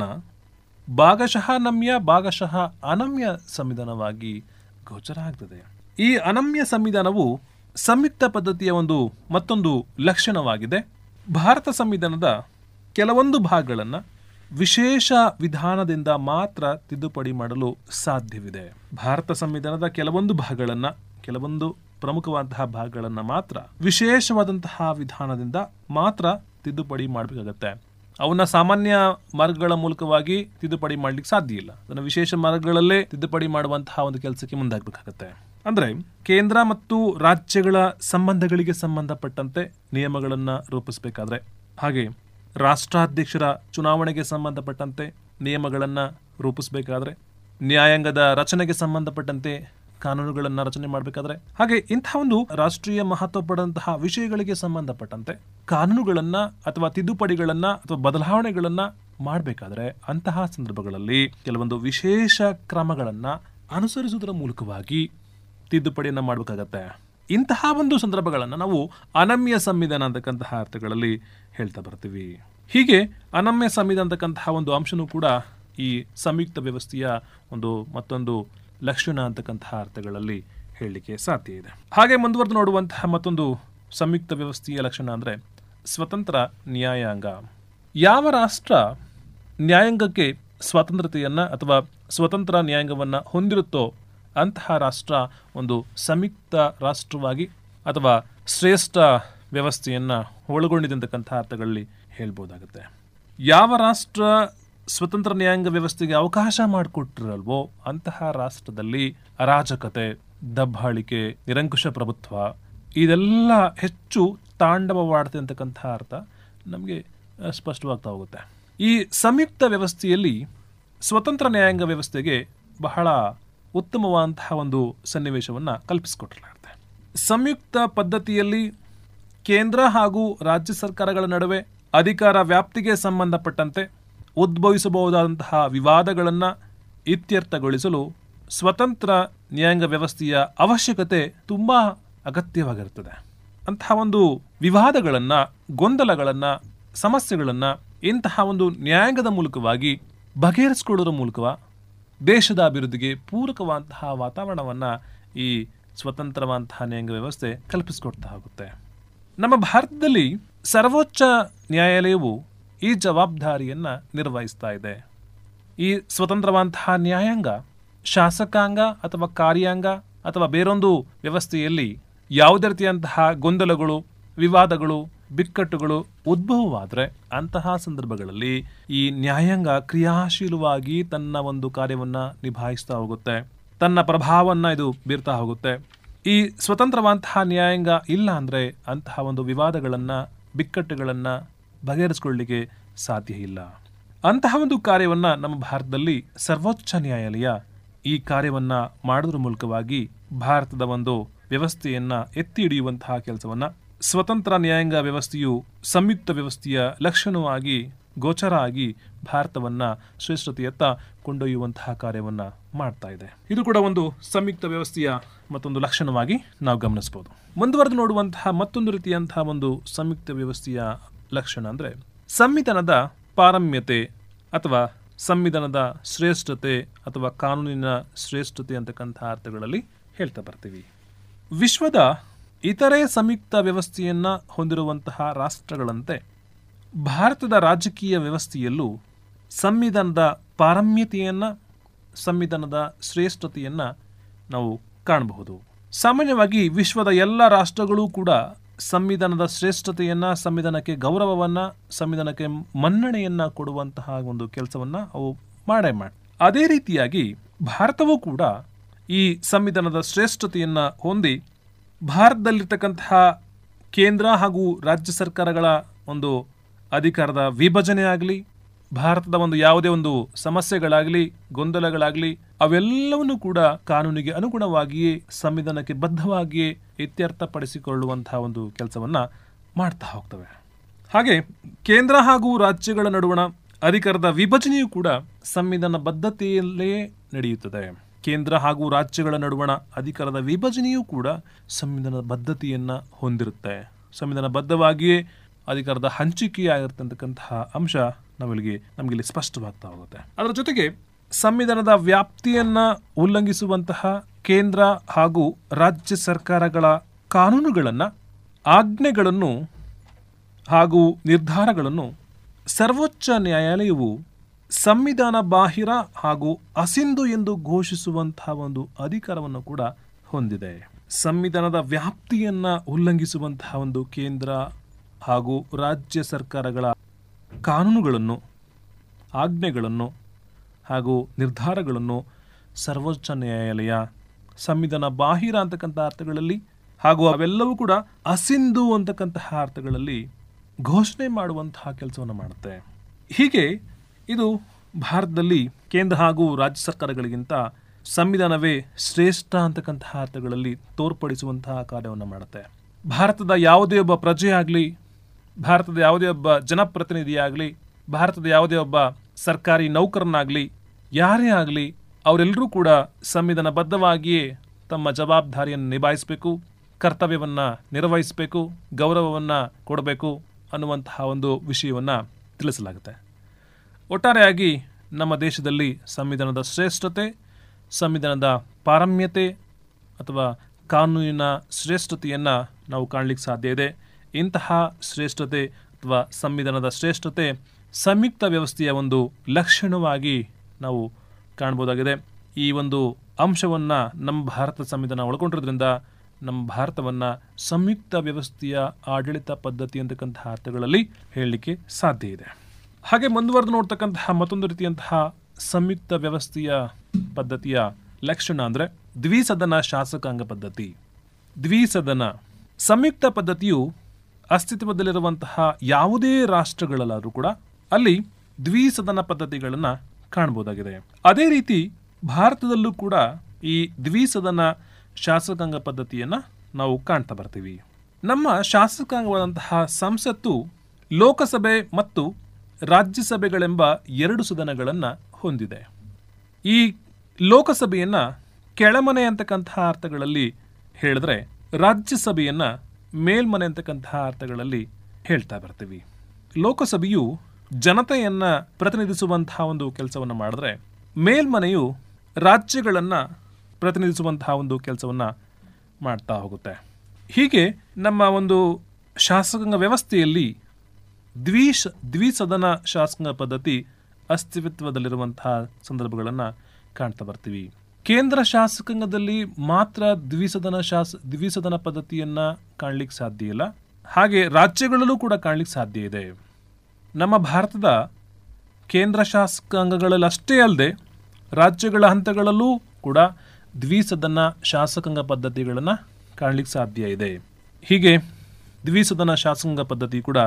ಭಾಗಶಃ ನಮ್ಯ ಭಾಗಶಃ ಅನಮ್ಯ ಸಂವಿಧಾನವಾಗಿ ಗೋಚರ ಆಗ್ತದೆ ಈ ಅನಮ್ಯ ಸಂವಿಧಾನವು ಸಂಯುಕ್ತ ಪದ್ಧತಿಯ ಒಂದು ಮತ್ತೊಂದು ಲಕ್ಷಣವಾಗಿದೆ ಭಾರತ ಸಂವಿಧಾನದ ಕೆಲವೊಂದು ಭಾಗಗಳನ್ನು ವಿಶೇಷ ವಿಧಾನದಿಂದ ಮಾತ್ರ ತಿದ್ದುಪಡಿ ಮಾಡಲು ಸಾಧ್ಯವಿದೆ ಭಾರತ ಸಂವಿಧಾನದ ಕೆಲವೊಂದು ಭಾಗಗಳನ್ನ ಕೆಲವೊಂದು ಪ್ರಮುಖವಾದಂತಹ ಭಾಗಗಳನ್ನ ಮಾತ್ರ ವಿಶೇಷವಾದಂತಹ ವಿಧಾನದಿಂದ ಮಾತ್ರ ತಿದ್ದುಪಡಿ ಮಾಡಬೇಕಾಗತ್ತೆ ಅವನ್ನ ಸಾಮಾನ್ಯ ಮಾರ್ಗಗಳ ಮೂಲಕವಾಗಿ ತಿದ್ದುಪಡಿ ಮಾಡ್ಲಿಕ್ಕೆ ಸಾಧ್ಯ ಇಲ್ಲ ಅದನ್ನ ವಿಶೇಷ ಮಾರ್ಗಗಳಲ್ಲೇ ತಿದ್ದುಪಡಿ ಮಾಡುವಂತಹ ಒಂದು ಕೆಲಸಕ್ಕೆ ಮುಂದಾಗಬೇಕಾಗತ್ತೆ ಅಂದ್ರೆ ಕೇಂದ್ರ ಮತ್ತು ರಾಜ್ಯಗಳ ಸಂಬಂಧಗಳಿಗೆ ಸಂಬಂಧಪಟ್ಟಂತೆ ನಿಯಮಗಳನ್ನ ರೂಪಿಸಬೇಕಾದ್ರೆ ಹಾಗೆ ರಾಷ್ಟ್ರಾಧ್ಯಕ್ಷರ ಚುನಾವಣೆಗೆ ಸಂಬಂಧಪಟ್ಟಂತೆ ನಿಯಮಗಳನ್ನ ರೂಪಿಸಬೇಕಾದ್ರೆ ನ್ಯಾಯಾಂಗದ ರಚನೆಗೆ ಸಂಬಂಧಪಟ್ಟಂತೆ ಕಾನೂನುಗಳನ್ನ ರಚನೆ ಮಾಡಬೇಕಾದ್ರೆ ಹಾಗೆ ಇಂತಹ ಒಂದು ರಾಷ್ಟ್ರೀಯ ಮಹತ್ವ ಪಡೆದಂತಹ ವಿಷಯಗಳಿಗೆ ಸಂಬಂಧಪಟ್ಟಂತೆ ಕಾನೂನುಗಳನ್ನ ಅಥವಾ ತಿದ್ದುಪಡಿಗಳನ್ನ ಅಥವಾ ಬದಲಾವಣೆಗಳನ್ನ ಮಾಡಬೇಕಾದ್ರೆ ಅಂತಹ ಸಂದರ್ಭಗಳಲ್ಲಿ ಕೆಲವೊಂದು ವಿಶೇಷ ಕ್ರಮಗಳನ್ನ ಅನುಸರಿಸುವುದರ ಮೂಲಕವಾಗಿ ತಿದ್ದುಪಡಿಯನ್ನ ಮಾಡಬೇಕಾಗತ್ತೆ ಇಂತಹ ಒಂದು ಸಂದರ್ಭಗಳನ್ನು ನಾವು ಅನಮ್ಯ ಸಂವಿಧಾನ ಅಂತಕ್ಕಂತಹ ಅರ್ಥಗಳಲ್ಲಿ ಹೇಳ್ತಾ ಬರ್ತೀವಿ ಹೀಗೆ ಅನಮ್ಯ ಸಂವಿಧಾನ ಅಂತಕ್ಕಂತಹ ಒಂದು ಅಂಶನೂ ಕೂಡ ಈ ಸಂಯುಕ್ತ ವ್ಯವಸ್ಥೆಯ ಒಂದು ಮತ್ತೊಂದು ಲಕ್ಷಣ ಅಂತಕ್ಕಂತಹ ಅರ್ಥಗಳಲ್ಲಿ ಹೇಳಲಿಕ್ಕೆ ಸಾಧ್ಯ ಇದೆ ಹಾಗೆ ಮುಂದುವರೆದು ನೋಡುವಂತಹ ಮತ್ತೊಂದು ಸಂಯುಕ್ತ ವ್ಯವಸ್ಥೆಯ ಲಕ್ಷಣ ಅಂದರೆ ಸ್ವತಂತ್ರ ನ್ಯಾಯಾಂಗ ಯಾವ ರಾಷ್ಟ್ರ ನ್ಯಾಯಾಂಗಕ್ಕೆ ಸ್ವಾತಂತ್ರ್ಯತೆಯನ್ನ ಅಥವಾ ಸ್ವತಂತ್ರ ನ್ಯಾಯಾಂಗವನ್ನ ಹೊಂದಿರುತ್ತೋ ಅಂತಹ ರಾಷ್ಟ್ರ ಒಂದು ಸಂಯುಕ್ತ ರಾಷ್ಟ್ರವಾಗಿ ಅಥವಾ ಶ್ರೇಷ್ಠ ವ್ಯವಸ್ಥೆಯನ್ನ ಒಳಗೊಂಡಿದೆ ಅಂತಕ್ಕಂಥ ಅರ್ಥಗಳಲ್ಲಿ ಹೇಳ್ಬೋದಾಗುತ್ತೆ ಯಾವ ರಾಷ್ಟ್ರ ಸ್ವತಂತ್ರ ನ್ಯಾಯಾಂಗ ವ್ಯವಸ್ಥೆಗೆ ಅವಕಾಶ ಮಾಡಿಕೊಟ್ಟಿರಲ್ವೋ ಅಂತಹ ರಾಷ್ಟ್ರದಲ್ಲಿ ಅರಾಜಕತೆ ದಬ್ಬಾಳಿಕೆ ನಿರಂಕುಶ ಪ್ರಭುತ್ವ ಇದೆಲ್ಲ ಹೆಚ್ಚು ತಾಂಡವವಾಡುತ್ತೆ ಅಂತಕ್ಕಂಥ ಅರ್ಥ ನಮಗೆ ಸ್ಪಷ್ಟವಾಗ್ತಾ ಹೋಗುತ್ತೆ ಈ ಸಂಯುಕ್ತ ವ್ಯವಸ್ಥೆಯಲ್ಲಿ ಸ್ವತಂತ್ರ ನ್ಯಾಯಾಂಗ ವ್ಯವಸ್ಥೆಗೆ ಬಹಳ ಉತ್ತಮವಾದಂತಹ ಒಂದು ಸನ್ನಿವೇಶವನ್ನು ಕಲ್ಪಿಸಿಕೊಟ್ಟಿರುತ್ತೆ ಸಂಯುಕ್ತ ಪದ್ಧತಿಯಲ್ಲಿ ಕೇಂದ್ರ ಹಾಗೂ ರಾಜ್ಯ ಸರ್ಕಾರಗಳ ನಡುವೆ ಅಧಿಕಾರ ವ್ಯಾಪ್ತಿಗೆ ಸಂಬಂಧಪಟ್ಟಂತೆ ಉದ್ಭವಿಸಬಹುದಾದಂತಹ ವಿವಾದಗಳನ್ನು ಇತ್ಯರ್ಥಗೊಳಿಸಲು ಸ್ವತಂತ್ರ ನ್ಯಾಯಾಂಗ ವ್ಯವಸ್ಥೆಯ ಅವಶ್ಯಕತೆ ತುಂಬಾ ಅಗತ್ಯವಾಗಿರುತ್ತದೆ ಅಂತಹ ಒಂದು ವಿವಾದಗಳನ್ನು ಗೊಂದಲಗಳನ್ನು ಸಮಸ್ಯೆಗಳನ್ನು ಇಂತಹ ಒಂದು ನ್ಯಾಯಾಂಗದ ಮೂಲಕವಾಗಿ ಬಗೆಹರಿಸಿಕೊಳ್ಳೋದ್ರ ಮೂಲಕವ ದೇಶದ ಅಭಿವೃದ್ಧಿಗೆ ಪೂರಕವಾದಂತಹ ವಾತಾವರಣವನ್ನು ಈ ಸ್ವತಂತ್ರವಾದಂತಹ ನ್ಯಾಯಾಂಗ ವ್ಯವಸ್ಥೆ ಕಲ್ಪಿಸಿಕೊಡ್ತಾ ಹೋಗುತ್ತೆ ನಮ್ಮ ಭಾರತದಲ್ಲಿ ಸರ್ವೋಚ್ಚ ನ್ಯಾಯಾಲಯವು ಈ ಜವಾಬ್ದಾರಿಯನ್ನ ನಿರ್ವಹಿಸ್ತಾ ಇದೆ ಈ ಸ್ವತಂತ್ರವಾದಂತಹ ನ್ಯಾಯಾಂಗ ಶಾಸಕಾಂಗ ಅಥವಾ ಕಾರ್ಯಾಂಗ ಅಥವಾ ಬೇರೊಂದು ವ್ಯವಸ್ಥೆಯಲ್ಲಿ ಯಾವುದೇ ರೀತಿಯಂತಹ ಗೊಂದಲಗಳು ವಿವಾದಗಳು ಬಿಕ್ಕಟ್ಟುಗಳು ಉದ್ಭವವಾದರೆ ಅಂತಹ ಸಂದರ್ಭಗಳಲ್ಲಿ ಈ ನ್ಯಾಯಾಂಗ ಕ್ರಿಯಾಶೀಲವಾಗಿ ತನ್ನ ಒಂದು ಕಾರ್ಯವನ್ನ ನಿಭಾಯಿಸ್ತಾ ಹೋಗುತ್ತೆ ತನ್ನ ಪ್ರಭಾವವನ್ನ ಇದು ಬೀರ್ತಾ ಹೋಗುತ್ತೆ ಈ ಸ್ವತಂತ್ರವಾದಂತಹ ನ್ಯಾಯಾಂಗ ಇಲ್ಲ ಅಂದ್ರೆ ಅಂತಹ ಒಂದು ವಿವಾದಗಳನ್ನ ಬಿಕ್ಕಟ್ಟುಗಳನ್ನ ಬಗೆಹರಿಸಿಕೊಳ್ಳಲಿಕ್ಕೆ ಸಾಧ್ಯ ಇಲ್ಲ ಅಂತಹ ಒಂದು ಕಾರ್ಯವನ್ನ ನಮ್ಮ ಭಾರತದಲ್ಲಿ ಸರ್ವೋಚ್ಚ ನ್ಯಾಯಾಲಯ ಈ ಕಾರ್ಯವನ್ನ ಮಾಡೋದ್ರ ಮೂಲಕವಾಗಿ ಭಾರತದ ಒಂದು ವ್ಯವಸ್ಥೆಯನ್ನ ಎತ್ತಿ ಹಿಡಿಯುವಂತಹ ಕೆಲಸವನ್ನ ಸ್ವತಂತ್ರ ನ್ಯಾಯಾಂಗ ವ್ಯವಸ್ಥೆಯು ಸಂಯುಕ್ತ ವ್ಯವಸ್ಥೆಯ ಲಕ್ಷಣವಾಗಿ ಗೋಚರ ಆಗಿ ಭಾರತವನ್ನ ಶ್ರೇಷ್ಠತೆಯತ್ತ ಕೊಂಡೊಯ್ಯುವಂತಹ ಕಾರ್ಯವನ್ನ ಮಾಡ್ತಾ ಇದೆ ಇದು ಕೂಡ ಒಂದು ಸಂಯುಕ್ತ ವ್ಯವಸ್ಥೆಯ ಮತ್ತೊಂದು ಲಕ್ಷಣವಾಗಿ ನಾವು ಗಮನಿಸಬಹುದು ಮುಂದುವರೆದು ನೋಡುವಂತಹ ಮತ್ತೊಂದು ರೀತಿಯಂತಹ ಒಂದು ಸಂಯುಕ್ತ ವ್ಯವಸ್ಥೆಯ ಲಕ್ಷಣ ಅಂದ್ರೆ ಸಂವಿಧಾನದ ಪಾರಮ್ಯತೆ ಅಥವಾ ಸಂವಿಧಾನದ ಶ್ರೇಷ್ಠತೆ ಅಥವಾ ಕಾನೂನಿನ ಶ್ರೇಷ್ಠತೆ ಅಂತಕ್ಕಂಥ ಅರ್ಥಗಳಲ್ಲಿ ಹೇಳ್ತಾ ಬರ್ತೀವಿ ವಿಶ್ವದ ಇತರೆ ಸಂಯುಕ್ತ ವ್ಯವಸ್ಥೆಯನ್ನ ಹೊಂದಿರುವಂತಹ ರಾಷ್ಟ್ರಗಳಂತೆ ಭಾರತದ ರಾಜಕೀಯ ವ್ಯವಸ್ಥೆಯಲ್ಲೂ ಸಂವಿಧಾನದ ಪಾರಮ್ಯತೆಯನ್ನ ಸಂವಿಧಾನದ ಶ್ರೇಷ್ಠತೆಯನ್ನ ನಾವು ಕಾಣಬಹುದು ಸಾಮಾನ್ಯವಾಗಿ ವಿಶ್ವದ ಎಲ್ಲ ರಾಷ್ಟ್ರಗಳೂ ಕೂಡ ಸಂವಿಧಾನದ ಶ್ರೇಷ್ಠತೆಯನ್ನ ಸಂವಿಧಾನಕ್ಕೆ ಗೌರವವನ್ನ ಸಂವಿಧಾನಕ್ಕೆ ಮನ್ನಣೆಯನ್ನ ಕೊಡುವಂತಹ ಒಂದು ಕೆಲಸವನ್ನ ಅವು ಮಾಡೇ ಮಾಡಿ ಅದೇ ರೀತಿಯಾಗಿ ಭಾರತವೂ ಕೂಡ ಈ ಸಂವಿಧಾನದ ಶ್ರೇಷ್ಠತೆಯನ್ನ ಹೊಂದಿ ಭಾರತದಲ್ಲಿರ್ತಕ್ಕಂತಹ ಕೇಂದ್ರ ಹಾಗೂ ರಾಜ್ಯ ಸರ್ಕಾರಗಳ ಒಂದು ಅಧಿಕಾರದ ವಿಭಜನೆ ಆಗಲಿ ಭಾರತದ ಒಂದು ಯಾವುದೇ ಒಂದು ಸಮಸ್ಯೆಗಳಾಗಲಿ ಗೊಂದಲಗಳಾಗಲಿ ಅವೆಲ್ಲವನ್ನು ಕೂಡ ಕಾನೂನಿಗೆ ಅನುಗುಣವಾಗಿಯೇ ಸಂವಿಧಾನಕ್ಕೆ ಬದ್ಧವಾಗಿಯೇ ಇತ್ಯರ್ಥಪಡಿಸಿಕೊಳ್ಳುವಂತಹ ಒಂದು ಕೆಲಸವನ್ನ ಮಾಡ್ತಾ ಹೋಗ್ತವೆ ಹಾಗೆ ಕೇಂದ್ರ ಹಾಗೂ ರಾಜ್ಯಗಳ ನಡುವಣ ಅಧಿಕಾರದ ವಿಭಜನೆಯೂ ಕೂಡ ಸಂವಿಧಾನ ಬದ್ಧತೆಯಲ್ಲೇ ನಡೆಯುತ್ತದೆ ಕೇಂದ್ರ ಹಾಗೂ ರಾಜ್ಯಗಳ ನಡುವಣ ಅಧಿಕಾರದ ವಿಭಜನೆಯೂ ಕೂಡ ಸಂವಿಧಾನದ ಬದ್ಧತೆಯನ್ನ ಹೊಂದಿರುತ್ತೆ ಸಂವಿಧಾನ ಬದ್ಧವಾಗಿಯೇ ಅಧಿಕಾರದ ಹಂಚಿಕೆಯಾಗಿರ್ತಕ್ಕಂತಹ ಅಂಶ ನಮಗೆ ನಮಗಿಲ್ಲಿ ಸ್ಪಷ್ಟವಾಗ್ತಾ ಹೋಗುತ್ತೆ ಅದರ ಜೊತೆಗೆ ಸಂವಿಧಾನದ ವ್ಯಾಪ್ತಿಯನ್ನ ಉಲ್ಲಂಘಿಸುವಂತಹ ಕೇಂದ್ರ ಹಾಗೂ ರಾಜ್ಯ ಸರ್ಕಾರಗಳ ಕಾನೂನುಗಳನ್ನ ಆಜ್ಞೆಗಳನ್ನು ಹಾಗೂ ನಿರ್ಧಾರಗಳನ್ನು ಸರ್ವೋಚ್ಚ ನ್ಯಾಯಾಲಯವು ಸಂವಿಧಾನ ಬಾಹಿರ ಹಾಗೂ ಅಸಿಂಧು ಎಂದು ಘೋಷಿಸುವಂತಹ ಒಂದು ಅಧಿಕಾರವನ್ನು ಕೂಡ ಹೊಂದಿದೆ ಸಂವಿಧಾನದ ವ್ಯಾಪ್ತಿಯನ್ನ ಉಲ್ಲಂಘಿಸುವಂತಹ ಒಂದು ಕೇಂದ್ರ ಹಾಗೂ ರಾಜ್ಯ ಸರ್ಕಾರಗಳ ಕಾನೂನುಗಳನ್ನು ಆಜ್ಞೆಗಳನ್ನು ಹಾಗೂ ನಿರ್ಧಾರಗಳನ್ನು ಸರ್ವೋಚ್ಚ ನ್ಯಾಯಾಲಯ ಸಂವಿಧಾನ ಬಾಹಿರ ಅಂತಕ್ಕಂಥ ಅರ್ಥಗಳಲ್ಲಿ ಹಾಗೂ ಅವೆಲ್ಲವೂ ಕೂಡ ಅಸಿಂಧು ಅಂತಕ್ಕಂತಹ ಅರ್ಥಗಳಲ್ಲಿ ಘೋಷಣೆ ಮಾಡುವಂತಹ ಕೆಲಸವನ್ನು ಮಾಡುತ್ತೆ ಹೀಗೆ ಇದು ಭಾರತದಲ್ಲಿ ಕೇಂದ್ರ ಹಾಗೂ ರಾಜ್ಯ ಸರ್ಕಾರಗಳಿಗಿಂತ ಸಂವಿಧಾನವೇ ಶ್ರೇಷ್ಠ ಅಂತಕ್ಕಂತಹ ಅರ್ಥಗಳಲ್ಲಿ ತೋರ್ಪಡಿಸುವಂತಹ ಕಾರ್ಯವನ್ನು ಮಾಡುತ್ತೆ ಭಾರತದ ಯಾವುದೇ ಒಬ್ಬ ಪ್ರಜೆ ಆಗಲಿ ಭಾರತದ ಯಾವುದೇ ಒಬ್ಬ ಜನಪ್ರತಿನಿಧಿಯಾಗಲಿ ಭಾರತದ ಯಾವುದೇ ಒಬ್ಬ ಸರ್ಕಾರಿ ನೌಕರನಾಗಲಿ ಯಾರೇ ಆಗಲಿ ಅವರೆಲ್ಲರೂ ಕೂಡ ಸಂವಿಧಾನ ಬದ್ಧವಾಗಿಯೇ ತಮ್ಮ ಜವಾಬ್ದಾರಿಯನ್ನು ನಿಭಾಯಿಸಬೇಕು ಕರ್ತವ್ಯವನ್ನ ನಿರ್ವಹಿಸಬೇಕು ಗೌರವವನ್ನ ಕೊಡಬೇಕು ಅನ್ನುವಂತಹ ಒಂದು ವಿಷಯವನ್ನ ತಿಳಿಸಲಾಗುತ್ತೆ ಒಟ್ಟಾರೆಯಾಗಿ ನಮ್ಮ ದೇಶದಲ್ಲಿ ಸಂವಿಧಾನದ ಶ್ರೇಷ್ಠತೆ ಸಂವಿಧಾನದ ಪಾರಮ್ಯತೆ ಅಥವಾ ಕಾನೂನಿನ ಶ್ರೇಷ್ಠತೆಯನ್ನು ನಾವು ಕಾಣಲಿಕ್ಕೆ ಸಾಧ್ಯ ಇದೆ ಇಂತಹ ಶ್ರೇಷ್ಠತೆ ಅಥವಾ ಸಂವಿಧಾನದ ಶ್ರೇಷ್ಠತೆ ಸಂಯುಕ್ತ ವ್ಯವಸ್ಥೆಯ ಒಂದು ಲಕ್ಷಣವಾಗಿ ನಾವು ಕಾಣ್ಬೋದಾಗಿದೆ ಈ ಒಂದು ಅಂಶವನ್ನು ನಮ್ಮ ಭಾರತ ಸಂವಿಧಾನ ಒಳಗೊಂಡಿರೋದ್ರಿಂದ ನಮ್ಮ ಭಾರತವನ್ನು ಸಂಯುಕ್ತ ವ್ಯವಸ್ಥೆಯ ಆಡಳಿತ ಪದ್ಧತಿ ಅಂತಕ್ಕಂತಹ ಅರ್ಥಗಳಲ್ಲಿ ಹೇಳಲಿಕ್ಕೆ ಸಾಧ್ಯ ಇದೆ ಹಾಗೆ ಮುಂದುವರೆದು ನೋಡ್ತಕ್ಕಂತಹ ಮತ್ತೊಂದು ರೀತಿಯಂತಹ ಸಂಯುಕ್ತ ವ್ಯವಸ್ಥೆಯ ಪದ್ಧತಿಯ ಲಕ್ಷಣ ಅಂದರೆ ದ್ವಿಸದನ ಶಾಸಕಾಂಗ ಪದ್ಧತಿ ದ್ವಿಸದನ ಸಂಯುಕ್ತ ಪದ್ಧತಿಯು ಅಸ್ತಿತ್ವದಲ್ಲಿರುವಂತಹ ಯಾವುದೇ ರಾಷ್ಟ್ರಗಳಲ್ಲಾದರೂ ಕೂಡ ಅಲ್ಲಿ ದ್ವಿಸದನ ಪದ್ಧತಿಗಳನ್ನು ಕಾಣಬಹುದಾಗಿದೆ ಅದೇ ರೀತಿ ಭಾರತದಲ್ಲೂ ಕೂಡ ಈ ದ್ವಿಸದನ ಶಾಸಕಾಂಗ ಪದ್ಧತಿಯನ್ನು ನಾವು ಕಾಣ್ತಾ ಬರ್ತೀವಿ ನಮ್ಮ ಶಾಸಕಾಂಗವಾದಂತಹ ಸಂಸತ್ತು ಲೋಕಸಭೆ ಮತ್ತು ರಾಜ್ಯಸಭೆಗಳೆಂಬ ಎರಡು ಸದನಗಳನ್ನು ಹೊಂದಿದೆ ಈ ಲೋಕಸಭೆಯನ್ನ ಕೆಳಮನೆ ಅಂತಕ್ಕಂತಹ ಅರ್ಥಗಳಲ್ಲಿ ಹೇಳಿದ್ರೆ ರಾಜ್ಯಸಭೆಯನ್ನ ಮೇಲ್ಮನೆ ಅಂತಕ್ಕಂತಹ ಅರ್ಥಗಳಲ್ಲಿ ಹೇಳ್ತಾ ಬರ್ತೀವಿ ಲೋಕಸಭೆಯು ಜನತೆಯನ್ನ ಪ್ರತಿನಿಧಿಸುವಂತಹ ಒಂದು ಕೆಲಸವನ್ನು ಮಾಡಿದ್ರೆ ಮೇಲ್ಮನೆಯು ರಾಜ್ಯಗಳನ್ನ ಪ್ರತಿನಿಧಿಸುವಂತಹ ಒಂದು ಕೆಲಸವನ್ನ ಮಾಡ್ತಾ ಹೋಗುತ್ತೆ ಹೀಗೆ ನಮ್ಮ ಒಂದು ಶಾಸಕಾಂಗ ವ್ಯವಸ್ಥೆಯಲ್ಲಿ ದ್ವಿಶ ದ್ವಿಸದನ ಶಾಸಕಾಂಗ ಪದ್ಧತಿ ಅಸ್ತಿತ್ವದಲ್ಲಿರುವಂತಹ ಸಂದರ್ಭಗಳನ್ನು ಕಾಣ್ತಾ ಬರ್ತೀವಿ ಕೇಂದ್ರ ಶಾಸಕಾಂಗದಲ್ಲಿ ಮಾತ್ರ ದ್ವಿಸದನ ಶಾಸ ದ್ವಿಸದನ ಪದ್ಧತಿಯನ್ನ ಕಾಣ್ಲಿಕ್ಕೆ ಸಾಧ್ಯ ಇಲ್ಲ ಹಾಗೆ ರಾಜ್ಯಗಳಲ್ಲೂ ಕೂಡ ಕಾಣ್ಲಿಕ್ಕೆ ಸಾಧ್ಯ ಇದೆ ನಮ್ಮ ಭಾರತದ ಕೇಂದ್ರ ಶಾಸಕಾಂಗಗಳಲ್ಲಿ ಅಷ್ಟೇ ಅಲ್ಲದೆ ರಾಜ್ಯಗಳ ಹಂತಗಳಲ್ಲೂ ಕೂಡ ದ್ವಿಸದನ ಶಾಸಕಾಂಗ ಪದ್ಧತಿಗಳನ್ನು ಕಾಣಲಿಕ್ಕೆ ಸಾಧ್ಯ ಇದೆ ಹೀಗೆ ದ್ವಿಸದನ ಶಾಸಕಾಂಗ ಪದ್ಧತಿ ಕೂಡ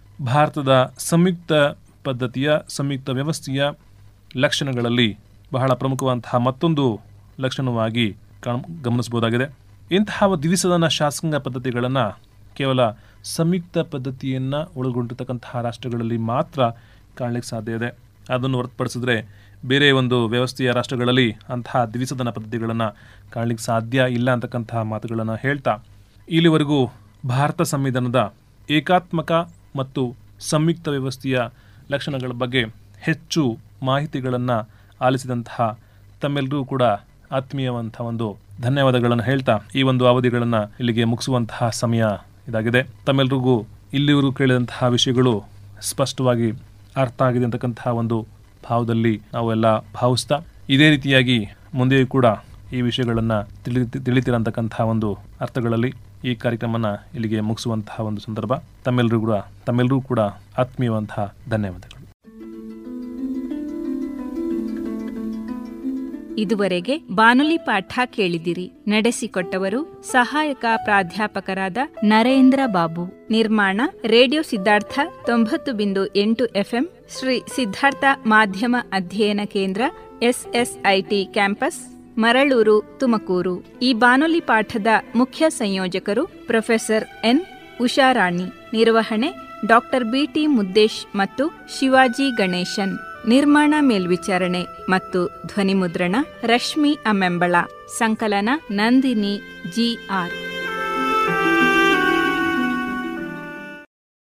ಭಾರತದ ಸಂಯುಕ್ತ ಪದ್ಧತಿಯ ಸಂಯುಕ್ತ ವ್ಯವಸ್ಥೆಯ ಲಕ್ಷಣಗಳಲ್ಲಿ ಬಹಳ ಪ್ರಮುಖವಂತಹ ಮತ್ತೊಂದು ಲಕ್ಷಣವಾಗಿ ಕಾಣ್ ಗಮನಿಸಬಹುದಾಗಿದೆ ಇಂತಹ ದ್ವಿಸದನ ಶಾಸಕಾಂಗ ಪದ್ಧತಿಗಳನ್ನು ಕೇವಲ ಸಂಯುಕ್ತ ಪದ್ಧತಿಯನ್ನು ಒಳಗೊಂಡಿರ್ತಕ್ಕಂತಹ ರಾಷ್ಟ್ರಗಳಲ್ಲಿ ಮಾತ್ರ ಕಾಣಲಿಕ್ಕೆ ಸಾಧ್ಯ ಇದೆ ಅದನ್ನು ಹೊರತುಪಡಿಸಿದ್ರೆ ಬೇರೆ ಒಂದು ವ್ಯವಸ್ಥೆಯ ರಾಷ್ಟ್ರಗಳಲ್ಲಿ ಅಂತಹ ದ್ವಿಸದನ ಪದ್ಧತಿಗಳನ್ನು ಕಾಣಲಿಕ್ಕೆ ಸಾಧ್ಯ ಇಲ್ಲ ಅಂತಕ್ಕಂತಹ ಮಾತುಗಳನ್ನು ಹೇಳ್ತಾ ಇಲ್ಲಿವರೆಗೂ ಭಾರತ ಸಂವಿಧಾನದ ಏಕಾತ್ಮಕ ಮತ್ತು ಸಂಯುಕ್ತ ವ್ಯವಸ್ಥೆಯ ಲಕ್ಷಣಗಳ ಬಗ್ಗೆ ಹೆಚ್ಚು ಮಾಹಿತಿಗಳನ್ನು ಆಲಿಸಿದಂತಹ ತಮ್ಮೆಲ್ಲರೂ ಕೂಡ ಆತ್ಮೀಯವಂಥ ಒಂದು ಧನ್ಯವಾದಗಳನ್ನು ಹೇಳ್ತಾ ಈ ಒಂದು ಅವಧಿಗಳನ್ನು ಇಲ್ಲಿಗೆ ಮುಗಿಸುವಂತಹ ಸಮಯ ಇದಾಗಿದೆ ತಮ್ಮೆಲ್ಲರಿಗೂ ಇಲ್ಲಿವರೆಗೂ ಕೇಳಿದಂತಹ ವಿಷಯಗಳು ಸ್ಪಷ್ಟವಾಗಿ ಅರ್ಥ ಆಗಿದೆ ಅಂತಕ್ಕಂತಹ ಒಂದು ಭಾವದಲ್ಲಿ ನಾವೆಲ್ಲ ಭಾವಿಸ್ತಾ ಇದೇ ರೀತಿಯಾಗಿ ಮುಂದೆಯೂ ಕೂಡ ಈ ವಿಷಯಗಳನ್ನು ತಿಳಿ ತಿಳಿತಿರಂತಕ್ಕಂತಹ ಒಂದು ಅರ್ಥಗಳಲ್ಲಿ ಈ ಕಾರ್ಯಕ್ರಮನ ಇಲ್ಲಿಗೆ ಮುಗಿಸುವಂತಹ ಒಂದು ಸಂದರ್ಭ ತಮ್ಮೆಲ್ಲರೂ ಕೂಡ ತಮ್ಮೆಲ್ಲರೂ ಕೂಡ ಆತ್ಮೀಯವಂತಹ ಧನ್ಯವಾದಗಳು ಇದುವರೆಗೆ ಬಾನುಲಿ ಪಾಠ ಕೇಳಿದಿರಿ ನಡೆಸಿಕೊಟ್ಟವರು ಸಹಾಯಕ ಪ್ರಾಧ್ಯಾಪಕರಾದ ನರೇಂದ್ರ ಬಾಬು ನಿರ್ಮಾಣ ರೇಡಿಯೋ ಸಿದ್ಧಾರ್ಥ ತೊಂಬತ್ತು ಬಿಂದು ಎಂಟು ಎಫ್ಎಂ ಶ್ರೀ ಸಿದ್ಧಾರ್ಥ ಮಾಧ್ಯಮ ಅಧ್ಯಯನ ಕೇಂದ್ರ ಎಸ್ಎಸ್ಐಟಿ ಕ್ಯಾಂಪಸ್ ಮರಳೂರು ತುಮಕೂರು ಈ ಬಾನುಲಿ ಪಾಠದ ಮುಖ್ಯ ಸಂಯೋಜಕರು ಪ್ರೊಫೆಸರ್ ಎನ್ ಉಷಾರಾಣಿ ನಿರ್ವಹಣೆ ಡಾಕ್ಟರ್ ಬಿಟಿ ಮುದ್ದೇಶ್ ಮತ್ತು ಶಿವಾಜಿ ಗಣೇಶನ್ ನಿರ್ಮಾಣ ಮೇಲ್ವಿಚಾರಣೆ ಮತ್ತು ಧ್ವನಿಮುದ್ರಣ ರಶ್ಮಿ ಅಮ್ಮೆಂಬಳ ಸಂಕಲನ ನಂದಿನಿ ಜಿಆರ್